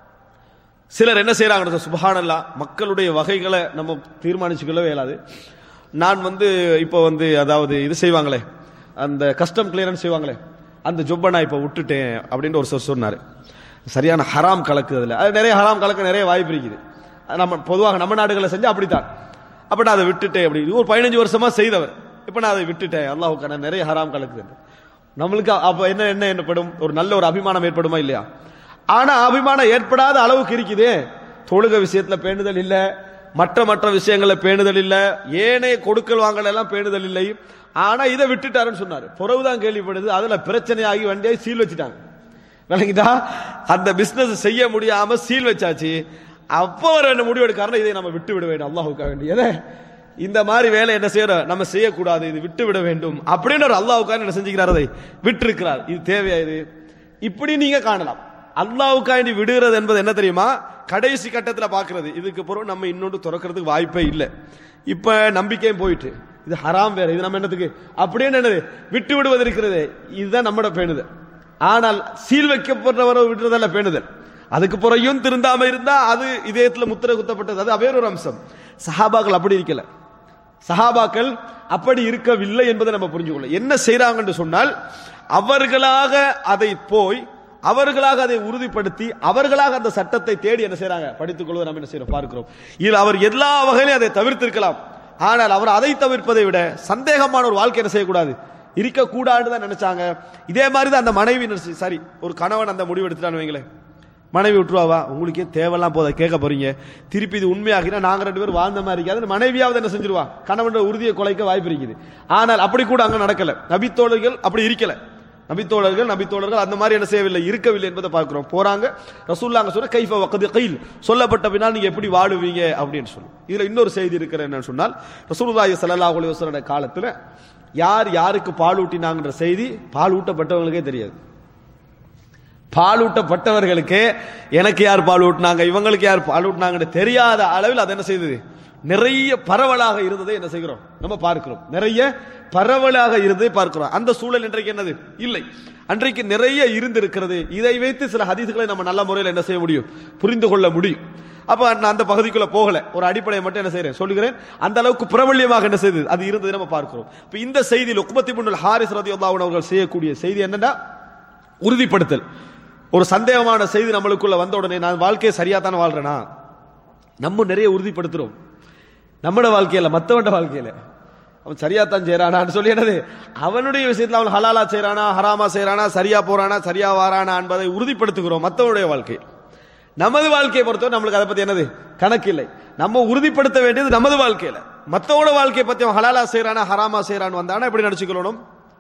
[SPEAKER 2] சிலர் என்ன செய்யறாங்க சுபஹானல்லா மக்களுடைய வகைகளை நம்ம தீர்மானிச்சுக்கொள்ளவே இயலாது நான் வந்து இப்போ வந்து அதாவது இது செய்வாங்களே அந்த கஸ்டம் கிளியரன்ஸ் செய்வாங்களே அந்த ஜொப்பை நான் இப்போ விட்டுட்டேன் அப்படின்னு ஒரு சொல் சொன்னார் சரியான ஹராம் கலக்கு அதில் அது நிறைய ஹராம் கலக்க நிறைய வாய்ப்பு இருக்குது அது நம்ம பொதுவாக நம்ம நாடுகளில் செஞ்சு அப்படித்தான் அப்போ நான் அதை விட்டுட்டேன் அப்படி இது ஒரு பதினஞ்சு வருஷமா செய்தவர் இப்போ நான் அதை விட்டுட்டேன் அல்லாஹுக்கான நிறைய ஹராம் கலக்குது நம்மளுக்கு அப்போ என்ன என்ன ஏற்படும் ஒரு நல்ல ஒரு அபிமானம் ஏற்படுமா இல்லையா ஆனா அபிமானம் ஏற்படாத அளவுக்கு இருக்குதே தொழுக விஷயத்துல பேணுதல் இல்ல மற்ற மற்ற விஷயங்கள்ல பேணுதல் இல்ல ஏனைய கொடுக்கல் வாங்கல் எல்லாம் பேணுதல் இல்லை ஆனா இதை விட்டுட்டாருன்னு சொன்னாரு பிறகுதான் கேள்விப்படுது அதுல பிரச்சனையாகி வண்டியை சீல் வச்சுட்டாங்க விளங்கிதா அந்த பிசினஸ் செய்ய முடியாம சீல் வச்சாச்சு அப்போ அவர் என்ன முடிவு எடுக்காருன்னா இதை நம்ம விட்டு விட வேண்டும் அல்லாஹுக்கா வேண்டியதே இந்த மாதிரி வேலை என்ன செய்யறோம் நம்ம செய்யக்கூடாது இது விட்டு விட வேண்டும் அப்படின்னு ஒரு அல்லாஹுக்காக என்ன செஞ்சுக்கிறார் அதை விட்டிருக்கிறார் இது தேவையா இது இப்படி நீங்க காணலாம் அல்லாவுக்காண்டி விடுகிறது என்பது என்ன தெரியுமா கடைசி கட்டத்துல பாக்குறது இதுக்கு பிறகு நம்ம இன்னொன்று திறக்கிறதுக்கு வாய்ப்பே இல்லை இப்ப நம்பிக்கையும் போயிட்டு இது ஹராம் வேற இது நம்ம என்னத்துக்கு அப்படின்னு என்னது விட்டு விடுவது இருக்கிறது இதுதான் நம்மட பேணுதல் ஆனால் சீல் வைக்கப்படுறவரை விடுறதல்ல பேணுதல் அதுக்கு பிறகும் திருந்தாம இருந்தா அது இதயத்துல முத்திரை குத்தப்பட்டது அது வேறொரு அம்சம் சஹாபாக்கள் அப்படி இருக்கல சஹாபாக்கள் அப்படி இருக்கவில்லை என்பதை நம்ம புரிஞ்சுக்கொள்ள என்ன செய்றாங்கன்னு சொன்னால் அவர்களாக அதை போய் அவர்களாக அதை உறுதிப்படுத்தி அவர்களாக அந்த சட்டத்தை தேடி என்ன செய்றாங்க படித்துக் கொள்வதை நம்ம என்ன செய்யறோம் பார்க்கிறோம் இதில் அவர் எல்லா வகையிலும் அதை தவிர்த்திருக்கலாம் ஆனால் அவர் அதை தவிர்ப்பதை விட சந்தேகமான ஒரு வாழ்க்கை என்ன செய்யக்கூடாது இருக்கக்கூடாதுன்னு தான் நினைச்சாங்க இதே மாதிரி தான் அந்த மனைவி நினைச்சு சரி ஒரு கணவன் அந்த முடிவு எடுத்துட்டான்னு வைங்களேன் மனைவி விட்டுருவாவா உங்களுக்கே தேவையெல்லாம் போத கேட்க போறீங்க திருப்பி இது உண்மையாகினா நாங்க ரெண்டு பேரும் வாழ்ந்த மாதிரி இருக்காது மனைவியாவது என்ன செஞ்சிருவா கணவன் உறுதியை குலைக்க வாய்ப்பு இருக்குது ஆனால் அப்படி கூட அங்க நடக்கல நபித்தோழர்கள் அப்படி இருக்கல நபித்தோழர்கள் நபித்தோழர்கள் அந்த மாதிரி என்ன செய்யவில்லை இருக்கவில்லை என்பதை பார்க்கிறோம் போறாங்க ரசூல்லா அங்க சொன்ன கைஃப வக்கது கைல் சொல்லப்பட்ட பின்னால் நீங்க எப்படி வாழுவீங்க அப்படின்னு சொல்லி இதுல இன்னொரு செய்தி இருக்கிற என்னன்னு சொன்னால் ரசூலுல்லாஹி ஸல்லல்லாஹு அலைஹி வஸல்லம் காலத்துல யார் யாருக்கு பால் ஊட்டினாங்கன்ற செய்தி பால் ஊட்டப்பட்டவங்களுக்கே தெரியாது பாலூட்டப்பட்டவர்களுக்கு எனக்கு யார் பால் ஊட்டினாங்க இவங்களுக்கு யார் பால் ஊட்டினாங்கன்னு தெரியாத அளவில் அது என்ன செய்தது நிறைய பரவலாக இருந்ததை என்ன செய்கிறோம் நம்ம பார்க்கிறோம் நிறைய பரவலாக இருந்ததை பார்க்கிறோம் அந்த சூழல் இன்றைக்கு என்னது இல்லை அன்றைக்கு நிறைய இருந்திருக்கிறது இதை வைத்து சில ஹதீசுகளை நம்ம நல்ல முறையில் என்ன செய்ய முடியும் புரிந்து கொள்ள முடியும் அப்ப நான் அந்த பகுதிக்குள்ள போகல ஒரு அடிப்படையை மட்டும் என்ன செய்றேன் சொல்லுகிறேன் அந்த அளவுக்கு பிரபல்யமாக என்ன செய்தது அது இருந்தது நம்ம பார்க்கிறோம் இப்ப இந்த செய்தியில் உக்மத்தி முன்னல் ஹாரிஸ் ரதியுல்லாஹு அன்ஹு அவர்கள் செய்யக்கூடிய செய்தி என்னன்னா உறுதிப்படுத்தல் ஒரு சந்தேகமான செய்தி நம்மளுக்குள்ள வந்த உடனே நான் வாழ்க்கையை சரியா தானே வாழ்றேனா நம்ம நிறைய உறுதிப்படுத்துறோம் நம்மட வாழ்க்கையில மத்தவண்ட வாழ்க்கையில அவன் சரியா தான் செய்யறானான்னு சொல்லி என்னது அவனுடைய விஷயத்துல அவன் ஹலாலா செய்யறானா ஹராமா செய்யறானா சரியா போறானா சரியா வாரானா என்பதை உறுதிப்படுத்துகிறோம் மத்தவனுடைய வாழ்க்கை நமது வாழ்க்கையை பொறுத்தவரை நம்மளுக்கு அதை பத்தி என்னது கணக்கு இல்லை நம்ம உறுதிப்படுத்த வேண்டியது நமது வாழ்க்கையில மத்தவோட வாழ்க்கையை பத்தி அவன் ஹலாலா செய்யறானா ஹராமா செய்யறான்னு வந்தானா எப்படி நினைச்சுக்கொள்ளணும்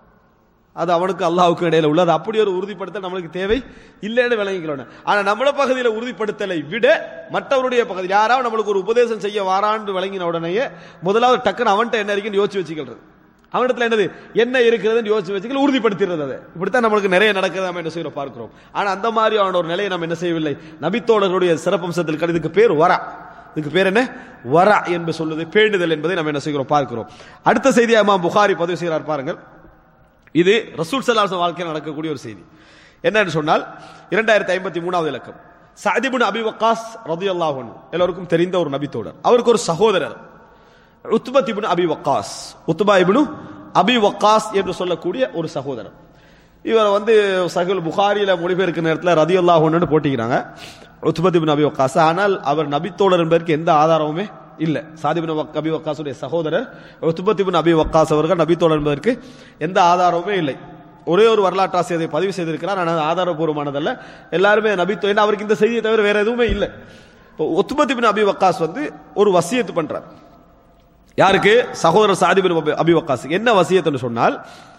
[SPEAKER 2] அது அவனுக்கு அல்லாஹ்வுக்கும் இடையில உள்ளது அப்படி ஒரு உறுதிப்படுத்தல் நம்மளுக்கு தேவை இல்லைன்னு விளங்கிக்கணும் ஆனா நம்மள பகுதியில உறுதிப்படுத்தலை விட மற்றவருடைய பகுதியில் யாராவது நம்மளுக்கு ஒரு உபதேசம் செய்ய வாரான்னு விளங்கின உடனேயே முதலாவது டக்குன்னு அவன்கிட்ட என்ன இருக்குன்னு யோசிச்சு வச்சுக்கிறது அவனிடத்துல என்னது என்ன இருக்கிறதுன்னு யோசிச்சு வச்சுக்கல உறுதிப்படுத்திடுறது அதை இப்படித்தான் நம்மளுக்கு நிறைய நடக்குது நம்ம என்ன செய்யறோம் பார்க்கிறோம் ஆனா அந்த மாதிரியான ஒரு நிலையை நம்ம என்ன செய்யவில்லை நபித்தோழர்களுடைய சிறப்பம்சத்தில் கிடையாது. இதுக்கு பேர் வரா இதுக்கு பேர் என்ன வரா என்று சொல்லுது பேண்டுதல் என்பதை நம்ம என்ன செய்கிறோம் பார்க்கிறோம் அடுத்த செய்தியா இமாம் புகாரி பதிவு செய்கிறார் பாருங்கள் இது ரசூல் சல்லாஹ் வாழ்க்கையில் நடக்கக்கூடிய ஒரு செய்தி என்னன்னு சொன்னால் இரண்டாயிரத்தி ஐம்பத்தி மூணாவது இலக்கம் சதிபுன் அபி வக்காஸ் ரதி எல்லோருக்கும் தெரிந்த ஒரு நபித்தோடர் அவருக்கு ஒரு சகோதரர் உத்பத் இப்னு அபி வக்காஸ் உத்பா இப்னு அபி வக்காஸ் என்று சொல்லக்கூடிய ஒரு சகோதரர் இவரை வந்து சகுல் புகாரியில மொழிபெயர்க்க நேரத்தில் ரதி அல்லாஹன்னு போட்டிக்கிறாங்க உத்பத் இப்னு அபி வக்காஸ் ஆனால் அவர் நபித்தோழர் என்பதற்கு எந்த ஆதாரமுமே இல்ல சாதிபின் அபி வக்காசுடைய சகோதரர் உத்பத் இப்னு அபி வக்காஸ் அவர்கள் நபித்தோழர் என்பதற்கு எந்த ஆதாரமுமே இல்லை ஒரே ஒரு வரலாற்று ஆசிரியரை பதிவு செய்திருக்கிறார் ஆனால் அது ஆதாரபூர்வமானதல்ல எல்லாருமே நபித்தோ ஏன்னா அவருக்கு இந்த செய்தியை தவிர வேற எதுவுமே இல்லை இப்போ உத்பத் இப்னு அபி வக்காஸ் வந்து ஒரு வசியத்து பண்றார் யாருக்கு சகோதரர் சாதிபின் அபி வக்காஸ் என்ன வசியத்துன்னு சொன்னால்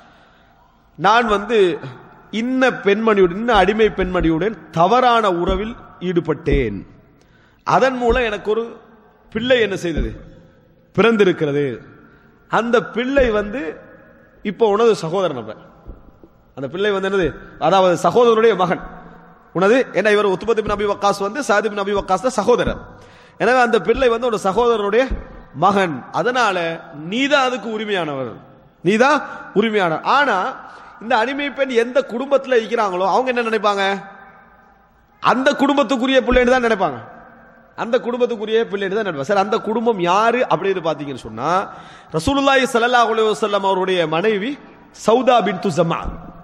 [SPEAKER 2] நான் வந்து இன்ன பெண்மணியுடன் இன்ன அடிமை பெண்மணியுடன் தவறான உறவில் ஈடுபட்டேன் அதன் மூலம் எனக்கு ஒரு பிள்ளை என்ன செய்தது பிறந்திருக்கிறது அந்த பிள்ளை வந்து இப்போ உனது சகோதரன் அப்ப அந்த பிள்ளை வந்து என்னது அதாவது சகோதரனுடைய மகன் உனது என்ன இவர் உத்துபத்தி நபி வக்காஸ் வந்து சாதிப் நபி வக்காஸ் தான் சகோதரர் எனவே அந்த பிள்ளை வந்து ஒரு சகோதரனுடைய மகன் அதனால நீதான் அதுக்கு உரிமையானவர் நீதான் உரிமையானவர் ஆனா இந்த அடிமை பெண் எந்த குடும்பத்துல இருக்கிறாங்களோ அவங்க என்ன நினைப்பாங்க அந்த குடும்பத்துக்குரிய பிள்ளைன்னு தான் நினைப்பாங்க அந்த குடும்பத்துக்குரிய பிள்ளைன்னு தான் நினைப்பாங்க சார் அந்த குடும்பம் யாரு அப்படின்னு பாத்தீங்கன்னு சொன்னா ரசூலுல்லாஹி ஸல்லல்லாஹு அலைஹி வஸல்லம் அவருடைய மனைவி சௌதா பின்து ஜமா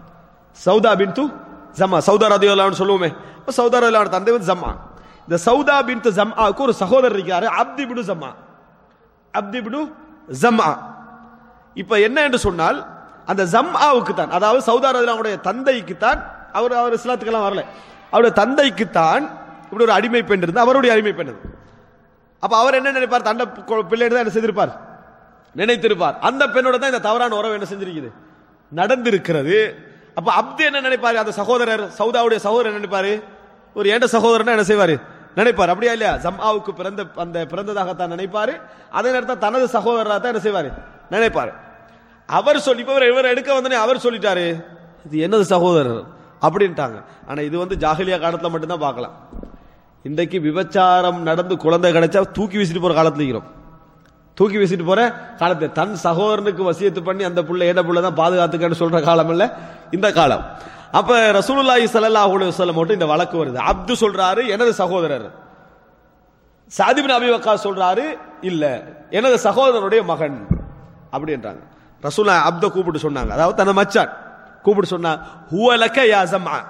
[SPEAKER 2] சௌதா பின்து ஜமா சௌதா ரதியல்லாஹு சொல்லுவோமே அப்ப சௌதா ரதியல்லாஹு தந்தை வந்து ஜம்மா இந்த சௌதா பின்து ஜம்ஆக்கு ஒரு சகோதரர் இருக்காரு அப்தி பினு ஜம்மா அப்தி பினு ஜம்ஆ இப்ப என்ன என்று சொன்னால் அந்த ஜம்ஆவுக்கு தான் அதாவது சௌதா ரதியல்லாஹுடைய தந்தைக்கு தான் அவர் அவர் இஸ்லாத்துக்கெல்லாம் வரல அவருடைய தந்தைக்கு தான் இப்படி ஒரு அடிமை பெண் இருந்து அவருடைய அடிமை பெண் இது. அப்ப அவர் என்ன நினைப்பார் தண்டை பிள்ளை தான் என்ன செய்திருப்பார் நினைத்திருப்பார் அந்த பெண்ணோட தான் இந்த தவறான உறவு என்ன செஞ்சிருக்குது நடந்திருக்கிறது அப்ப அப்து என்ன நினைப்பாரு அந்த சகோதரர் சௌதாவுடைய சகோதரர் என்ன நினைப்பாரு ஒரு ஏண்ட சகோதரன் என்ன செய்வாரு நினைப்பார் அப்படியா இல்லையா ஜம்ஆவுக்கு பிறந்த அந்த பிறந்ததாகத்தான் நினைப்பாரு அதே நேரத்தில் தனது சகோதரராக தான் என்ன செய்வாரு நினைப்பாரு அவர் சொல்லி இப்ப இவர் இவர் எடுக்க வந்தனே அவர் சொல்லிட்டாரு இது என்னது சகோதரர் அப்படின்ட்டாங்க ஆனா இது வந்து ஜாகிலியா காலத்துல மட்டும்தான் பார்க்கலாம் இன்றைக்கு விபச்சாரம் நடந்து குழந்தை கிடைச்சா தூக்கி வீசிட்டு போற காலத்துல இருக்கிறோம் தூக்கி வீசிட்டு போற காலத்தை தன் சகோதரனுக்கு வசியத்து பண்ணி அந்த புள்ள ஏட புள்ள தான் பாதுகாத்துக்கன்னு சொல்ற காலம் இல்ல இந்த காலம் அப்ப ரசூலுல்லாஹி ஸல்லல்லாஹு அலைஹி வஸல்லம் மட்டும் இந்த வழக்கு வருது அப்து சொல்றாரு எனது சகோதரர் சாதிபின் அபி வக்காஸ் சொல்றாரு இல்ல எனது சகோதரனுடைய மகன் அப்படின்றாங்க ரசூலா அப்த கூப்பிட்டு சொன்னாங்க அதாவது தன மச்சான் கூப்பிட்டு சொன்னா ஹுவலக்க யா ஜம்ஆ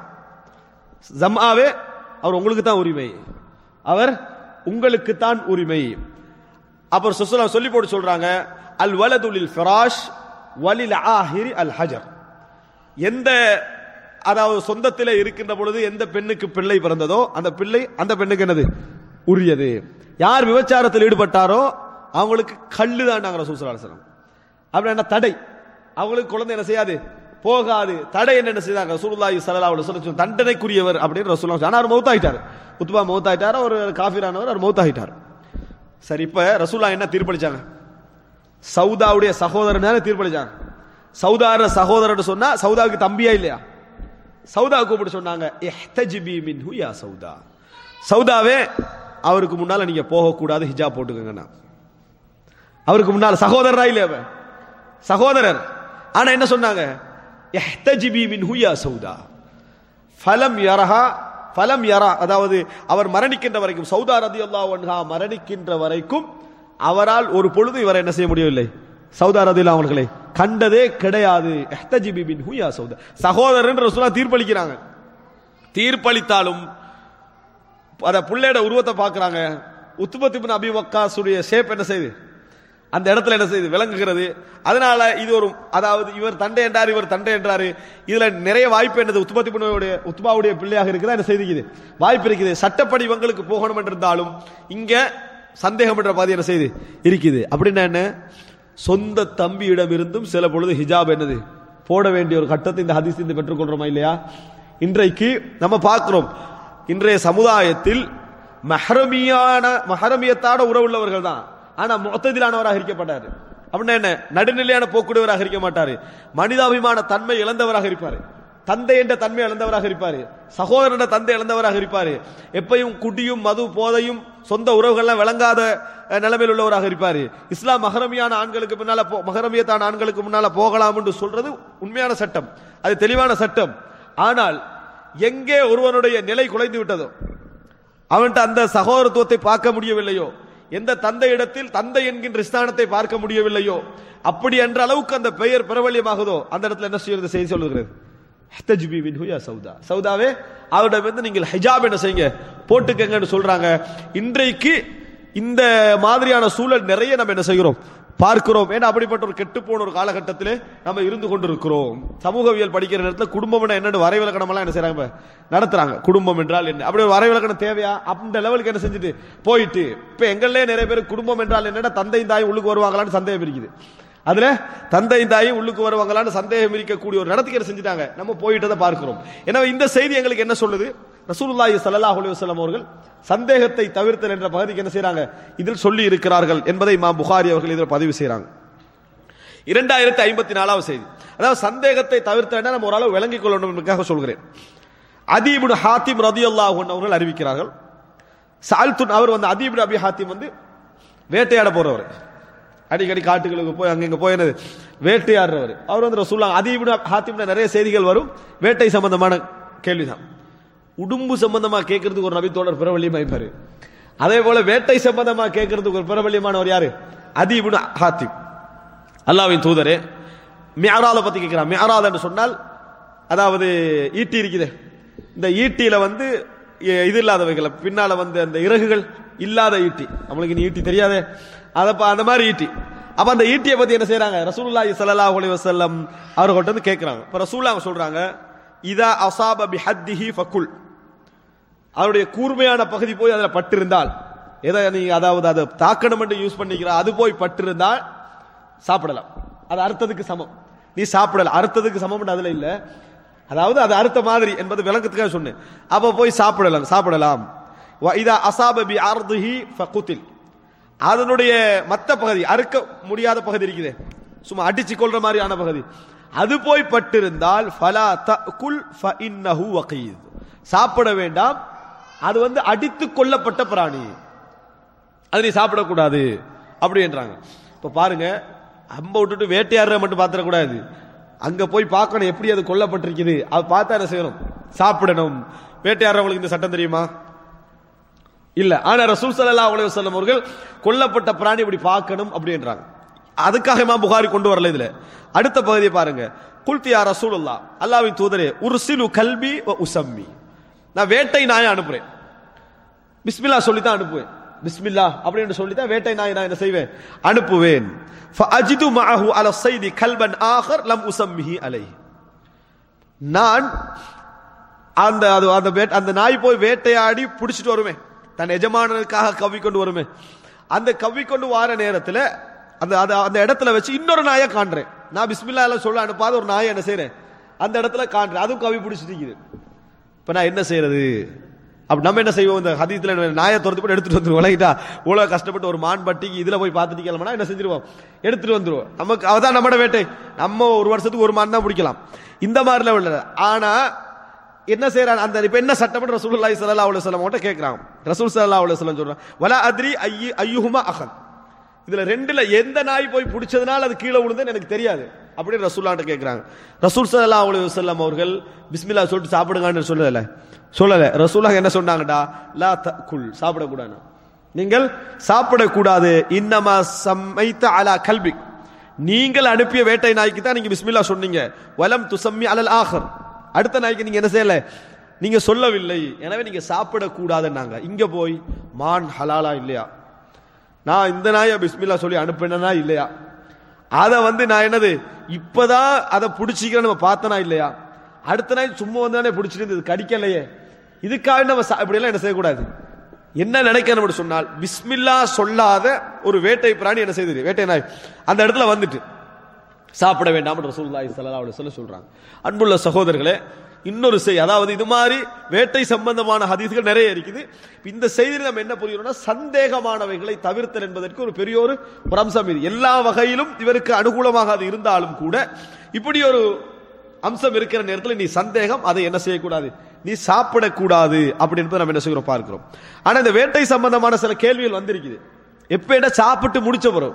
[SPEAKER 2] ஜம்ஆவே அவர் உங்களுக்கு தான் உரிமை அவர் உங்களுக்கு தான் உரிமை அப்புறம் சுசலா சொல்லி போட்டு சொல்றாங்க அல் வலதுலில் ஃபிராஷ் வலில் ஆஹிரி அல் ஹஜர் எந்த அதாவது சொந்தத்திலே இருக்கின்ற பொழுது எந்த பெண்ணுக்கு பிள்ளை பிறந்ததோ அந்த பிள்ளை அந்த பெண்ணுக்கு என்னது உரியது யார் விபச்சாரத்தில் ஈடுபட்டாரோ அவங்களுக்கு கல்லு தான் ரசூசலாசனம் அப்படி என்ன தடை அவங்களுக்கு குழந்தை என்ன செய்யாது போகாது தடை என்ன செய்தாங்க ரசூலுல்லாஹி ஸல்லல்லாஹு அலைஹி வஸல்லம் தண்டனைக்குரியவர் அப்படின்னு ரசூலுல்லாஹி ஆனா அவர் மௌத்தாயிட்டார் உத்பா மௌத்தாயிட்டார் அவர் காஃபிரானவர் அவர் மௌத்தாயிட்டார் சரி இப்ப ரசூலா என்ன தீர்ப்பளிச்சாங்க சவுதாவுடைய சகோதரன் தீர்ப்பளிச்சாங்க சவுதார சகோதரன் சொன்னா சவுதாவுக்கு தம்பியா இல்லையா சௌதா கூப்பிட்டு சொன்னாங்க இஹ்தஜிபி மின்ஹு யா சௌதா சௌதாவே அவருக்கு முன்னால நீங்க போகக்கூடாது ஹிஜாப் போட்டுக்கங்கண்ணா அவருக்கு முன்னால் சகோதரரா இல்லையா அவன்? சகோதரர் ஆனா என்ன சொன்னாங்க இஹ்தஜிபி மின்ஹு யா சௌதா ஃபலம் யரஹா ஃபலம் யரா அதாவது அவர் மரணிக்கின்ற வரைக்கும் சௌதா ரதியல்லாஹு அன்ஹா மரணிக்கின்ற வரைக்கும் அவரால் ஒரு பொழுது இவரை என்ன செய்ய முடியவில்லை சௌதா ரதியல்லாஹு அவர்களை கண்டதே கிடையாது இஹ்தஜிபி மின்ஹு யா சௌதா சகோதரன் ரசூலா தீர்ப்பளிக்கிறாங்க தீர்ப்பளித்தாலும் அத புள்ளையோட உருவத்தை பார்க்கறாங்க உத்துபத் இப்னு அபி வக்காஸுடைய ஷேப் என்ன செய்யுது அந்த இடத்துல என்ன செய்யுது விளங்குகிறது அதனால இது ஒரு அதாவது இவர் தண்டை என்றார் இவர் தண்டை என்றாரு இதுல நிறைய வாய்ப்பு என்னது உத்துபத்தி பின்னுடைய உத்பாவுடைய பிள்ளையாக இருக்குதா என்ன செய்திக்குது வாய்ப்பு இருக்குது சட்டப்படி இவங்களுக்கு போகணும் என்றிருந்தாலும் இங்க சந்தேகம் என்ற பாதி என்ன செய்யுது இருக்குது அப்படின்னா என்ன சொந்த தம்பியிடம் இருந்தும் சில பொழுது ஹிஜாப் என்னது போட வேண்டிய ஒரு கட்டத்தை இந்த ஹதீஸ் இந்த பெற்றுக்கொள்றோமா இல்லையா இன்றைக்கு நம்ம பார்க்கிறோம் இன்றைய சமுதாயத்தில் மஹரமியான மஹரமியத்தான உறவுள்ளவர்கள் தான் ஆனா முத்ததிலானவராக இருக்கப்பட்டாரு அப்படின்னா என்ன நடுநிலையான போக்குடையவராக இருக்க மாட்டாரு மனிதாபிமான தன்மை இழந்தவராக இருப்பாரு தந்தை என்ற தன்மை இழந்தவராக இருப்பாரு சகோதரன் என்ற தந்தை இழந்தவராக இருப்பாரு எப்பயும் குடியும் மது போதையும் சொந்த உறவுகள்லாம் விளங்காத அஹ், நிலைமையில் உள்ளவராக இருப்பாரு இஸ்லாம் மகரமியான ஆண்களுக்கு பின்னால போ- மகரமியத்தான ஆண்களுக்கு முன்னால போகலாம் என்று சொல்றது உண்மையான சட்டம் அது தெளிவான சட்டம் ஆனால் எங்கே ஒருவனுடைய நிலை குலைந்து விட்டதோ அவன்கிட்ட அந்த சகோதரத்துவத்தை பார்க்க முடியவில்லையோ எந்த தந்தை இடத்தில் தந்தை என்கின்ற ஸ்தானத்தை பார்க்க முடியவில்லையோ அப்படி என்ற அளவுக்கு அந்த பெயர் பிரபல்யமாகுதோ அந்த இடத்துல என்ன செய்யறது செய்தி சொல்லுகிறது இஹ்தஜ்பி மின்ஹு யா சௌதா சௌதாவே அவரிடமிருந்து நீங்கள் ஹிஜாப் என்ன செய்யுங்க போட்டுக்கங்கன்னு சொல்றாங்க இன்றைக்கு இந்த மாதிரியான சூழல் நிறைய நம்ம என்ன செய்கிறோம் பார்க்கிறோம் ஏன்னா அப்படிப்பட்ட ஒரு கெட்டு போன ஒரு காலகட்டத்திலே நம்ம இருந்து கொண்டிருக்கிறோம் சமூகவியல் படிக்கிற நேரத்தில் குடும்பம் என்னன்னு வரைவிலக்கணம் எல்லாம் என்ன செய்றாங்க இப்ப? நடத்துறாங்க குடும்பம் என்றால் என்ன அப்படி ஒரு வரைவிலக்கணம் தேவையா அந்த லெவலுக்கு என்ன செஞ்சுட்டு போயிட்டு இப்ப எங்களே நிறைய பேர் குடும்பம் என்றால் என்னடா தந்தை தாய் உள்ளுக்கு வருவாங்களான்னு சந்தேகம் இருக்குது அதுல தந்தை தாயும் உள்ளுக்கு வருவாங்களான்னு சந்தேகம் இருக்கக்கூடிய ஒரு நடத்திக்கிற செஞ்சுட்டாங்க நம்ம போயிட்டதை பார்க்கிறோம் எனவே இந்த செய்தி எங்களுக்கு என்ன சொல்லுது ரசூலுல்லாஹி ஸல்லல்லாஹு அலைஹி வஸல்லம் அவர்கள் சந்தேகத்தை தவிர்த்தல் என்ற பகுதிக்கு என்ன செய்றாங்க இதில் சொல்லி இருக்கிறார்கள் என்பதை இமாம் புகாரி அவர்கள் இதில் பதிவு செய்றாங்க இரண்டாயிரத்தி ஐம்பத்தி நாலாவது செய்தி அதாவது சந்தேகத்தை தவிர்த்தேன்னா நம்ம ஓரளவு விளங்கிக் கொள்ளணும் என்பதற்காக சொல்கிறேன் அதீபுன் ஹாத்திம் ரதியல்லாஹு அன்ஹு அவர்கள் அறிவிக்கிறார்கள் சால்துன் அவர் வந்து அதீபுன் அபி ஹாத்திம் வந்து வேட்டையாட போறவர் அடிக்கடி காட்டுகளுக்கு போய் அங்கங்க போய் என்னது வேட்டையாடுறவர் அவர் வந்து ரசூல்லா அதீபுன் ஹாத்திம்ல நிறைய செய்திகள் வரும் வேட்டை சம்பந்தமான கேள்விதான் உடும்பு சம்பந்தமா கேட்கறதுக்கு ஒரு நபித்தோழர் பிரபல்யம் இருப்பாரு அதே போல வேட்டை சம்பந்தமா கேட்கறதுக்கு ஒரு பிரபல்யமானவர் யாரு அதீபுன் ஹாத்திம் அல்லாவின் தூதரே மியாரால பத்தி கேட்கிறான் மியாரால் என்று சொன்னால் அதாவது ஈட்டி இருக்குதே இந்த ஈட்டியில வந்து எ- இது இல்லாதவைகள் பின்னால வந்து அந்த இறகுகள் இல்லாத ஈட்டி நம்மளுக்கு இனி ஈட்டி தெரியாதே அத ப- அந்த மாதிரி ஈட்டி அப்ப அந்த ஈட்டியை பத்தி என்ன செய்றாங்க ரசூலுல்லாஹி ஸல்லல்லாஹு அலைஹி வஸல்லம் அவர்கள்ட்ட வந்து கேட்கறாங்க இப்ப ரசூலுல்லாஹ் சொல்றாங்க இதா அசாப பிஹத்திஹி ஃபகுல் அவருடைய கூர்மையான பகுதி போய் அதுல பட்டிருந்தால் எதை நீ அதாவது அதை தாக்கணும் என்று யூஸ் பண்ணிக்கிற அது போய் பட்டிருந்தால் சாப்பிடலாம் அது அறுத்ததுக்கு சமம் நீ சாப்பிடலாம் அறுத்ததுக்கு சமம் அதுல இல்ல அதாவது அது அறுத்த மாதிரி என்பது விளக்கத்துக்காக சொன்னேன் அப்ப போய் சாப்பிடலாம் சாப்பிடலாம் வ இதா அசாப பி அர்திஹி ஃபகுத்தில் அதனுடைய மத்த பகுதி அறுக்க முடியாத பகுதி இருக்குதே சும்மா அடிச்சு கொள்ற மாதிரியான பகுதி அது போய் பட்டிருந்தால் ஃபலா தகுல் ஃபஇன்னஹு வகீத் சாப்பிட வேண்டாம் அது வந்து அடித்து கொல்லப்பட்ட பிராணி அது நீ சாப்பிடக்கூடாது அப்படி என்றாங்க இப்ப பாருங்க அம்ப விட்டுட்டு வேட்டையாடுற மட்டும் பாத்திரக்கூடாது அங்க போய் பார்க்கணும் எப்படி அது கொல்லப்பட்டிருக்குது அது பார்த்தா என்ன செய்யணும் சாப்பிடணும் வேட்டையாடுறவங்களுக்கு இந்த சட்டம் தெரியுமா இல்ல ஆனா ரசூல் ஸல்லல்லாஹு அலைஹி வஸல்லம் அவர்கள் கொல்லப்பட்ட பிராணி இப்படி பார்க்கணும் அப்படின்றாங்க அதுக்காக இமாம் புகாரி கொண்டு வரல இதுல அடுத்த பகுதியை பாருங்க குல்தி யா ரசூலுல்லாஹ் அல்லாஹ்வின் தூதரே உர்சிலு கல்பி வ உசம்மி நான் வேட்டை நாயை அனுப்புறேன் பிஸ்மில்லா சொல்லி தான் அனுப்புவேன் பிஸ்மில்லா அப்படின்னு சொல்லி தான் வேட்டை நாயை நான் என்ன செய்வேன் அனுப்புவேன் ஃபஅஜிது மஅஹு அல ஸைதி கல்பன் ஆகர் லம் உசம்மிஹி அலைஹி நான் அந்த அது அந்த வேட் அந்த நாய் போய் வேட்டையாடி பிடிச்சிட்டு வருமே தன் எஜமானனுக்காக கவ்வி கொண்டு வருமே அந்த கவ்வி கொண்டு வார நேரத்தில் அந்த அது அந்த இடத்துல வச்சு இன்னொரு நாயை காண்றேன் நான் பிஸ்மில்லா எல்லாம் சொல்ல அனுப்பாத ஒரு நாயை என்ன செய்றேன் அந்த இடத்துல காண்றேன் அதுவும் கவி பிடிச்சிட்டு இருக்குது இப்ப நான் என்ன செய்யறது அப்ப நம்ம என்ன செய்வோம் இந்த ஹதீத்துல நாயை துரத்து போட்டு எடுத்துட்டு வந்துருவோம் விளங்கிட்டா இவ்வளவு கஷ்டப்பட்டு ஒரு மான் பட்டிக்கு இதுல போய் பார்த்துட்டு கிளம்பினா என்ன செஞ்சிருவோம் எடுத்துட்டு வந்துருவோம் நமக்கு அவதான் நம்மட வேட்டை நம்ம ஒரு வருஷத்துக்கு ஒரு மான் தான் பிடிக்கலாம் இந்த மாதிரிலாம் உள்ள ஆனா என்ன செய்யறான் அந்த இப்ப என்ன சட்டம் ரசூலுல்லாஹி ஸல்லல்லாஹு அலைஹி வஸல்லம் கிட்ட கேக்குறாங்க ரசூல் ஸல்லல்லாஹு அலைஹி வஸல்லம் சொல்றாங்க வலா அத்ரி ஐயு ஐயுஹுமா அகன் இதுல ரெண்டுல எந்த நாய் போய் பிடிச்சதுனால அது கீழே விழுதுன்னு எனக்கு தெரியாது அப்படின்னு ரசூல்லாட்ட கேக்குறாங்க ரசூல் ஸல்லல்லாஹு அலைஹி வஸல்லம் அவர்கள் பிஸ்மில்லா சொல்லிட்டு சாப்பிடுங்கன்னு சொல்லல சொல்லல ரசூலா என்ன சொன்னாங்கடா லா தகுல் சாப்பிடக்கூடாது நீங்கள் சாப்பிடக்கூடாது இன்னமா சம்மைத்த அலா கல்பிக் நீங்கள் அனுப்பிய வேட்டை நாய்க்கு தான் நீங்க பிஸ்மில்லா சொன்னீங்க வலம் துசம்மி அலல் ஆஹர் அடுத்த நாய்க்கு நீங்க என்ன செய்யல நீங்க சொல்லவில்லை எனவே நீங்க சாப்பிடக்கூடாதுன்னாங்க இங்க போய் மான் ஹலாலா இல்லையா நான் இந்த நாயை பிஸ்மில்லா சொல்லி அனுப்பினா இல்லையா அதை வந்து நான் என்னது இப்பதான் அதை பிடிச்சிக்கிறேன் நம்ம பார்த்தனா இல்லையா அடுத்த நாய் சும்மா வந்தானே பிடிச்சிட்டு இருந்தது கடிக்கலையே இதுக்காக நம்ம சா- இப்படியெல்லாம் என்ன செய்யக்கூடாது என்ன நினைக்கணும் அப்படி சொன்னால் பிஸ்மில்லா சொல்லாத ஒரு வேட்டை பிராணி என்ன செய்தது வேட்டை நாய் அந்த இடத்துல வந்துட்டு சாப்பிட வேண்டாம் ரசூலுல்லாஹி ஸல்லல்லாஹு அலைஹி வஸல்லம் சொல்றாங்க அன்புள்ள சகோதரர்களே இன்னொரு செய்தி அதாவது இது மாதிரி வேட்டை சம்பந்தமான ஹதீஸ்கள் நிறைய இருக்குது இந்த செய்தியில் நம்ம என்ன புரியுறோம்னா சந்தேகமானவைகளை தவிர்த்தல் என்பதற்கு ஒரு பெரிய ஒரு ஒரு அம்சம் இது எல்லா வகையிலும் இவருக்கு அனுகூலமாக அது இருந்தாலும் கூட இப்படி ஒரு அம்சம் இருக்கிற நேரத்தில் நீ சந்தேகம் அதை என்ன செய்யக்கூடாது நீ சாப்பிடக்கூடாது அப்படி என்பதை நம்ம என்ன செய்கிறோம் பார்க்கிறோம் ஆனா இந்த வேட்டை சம்பந்தமான சில கேள்விகள் வந்திருக்குது எப்ப சாப்பிட்டு முடிச்ச பிறகு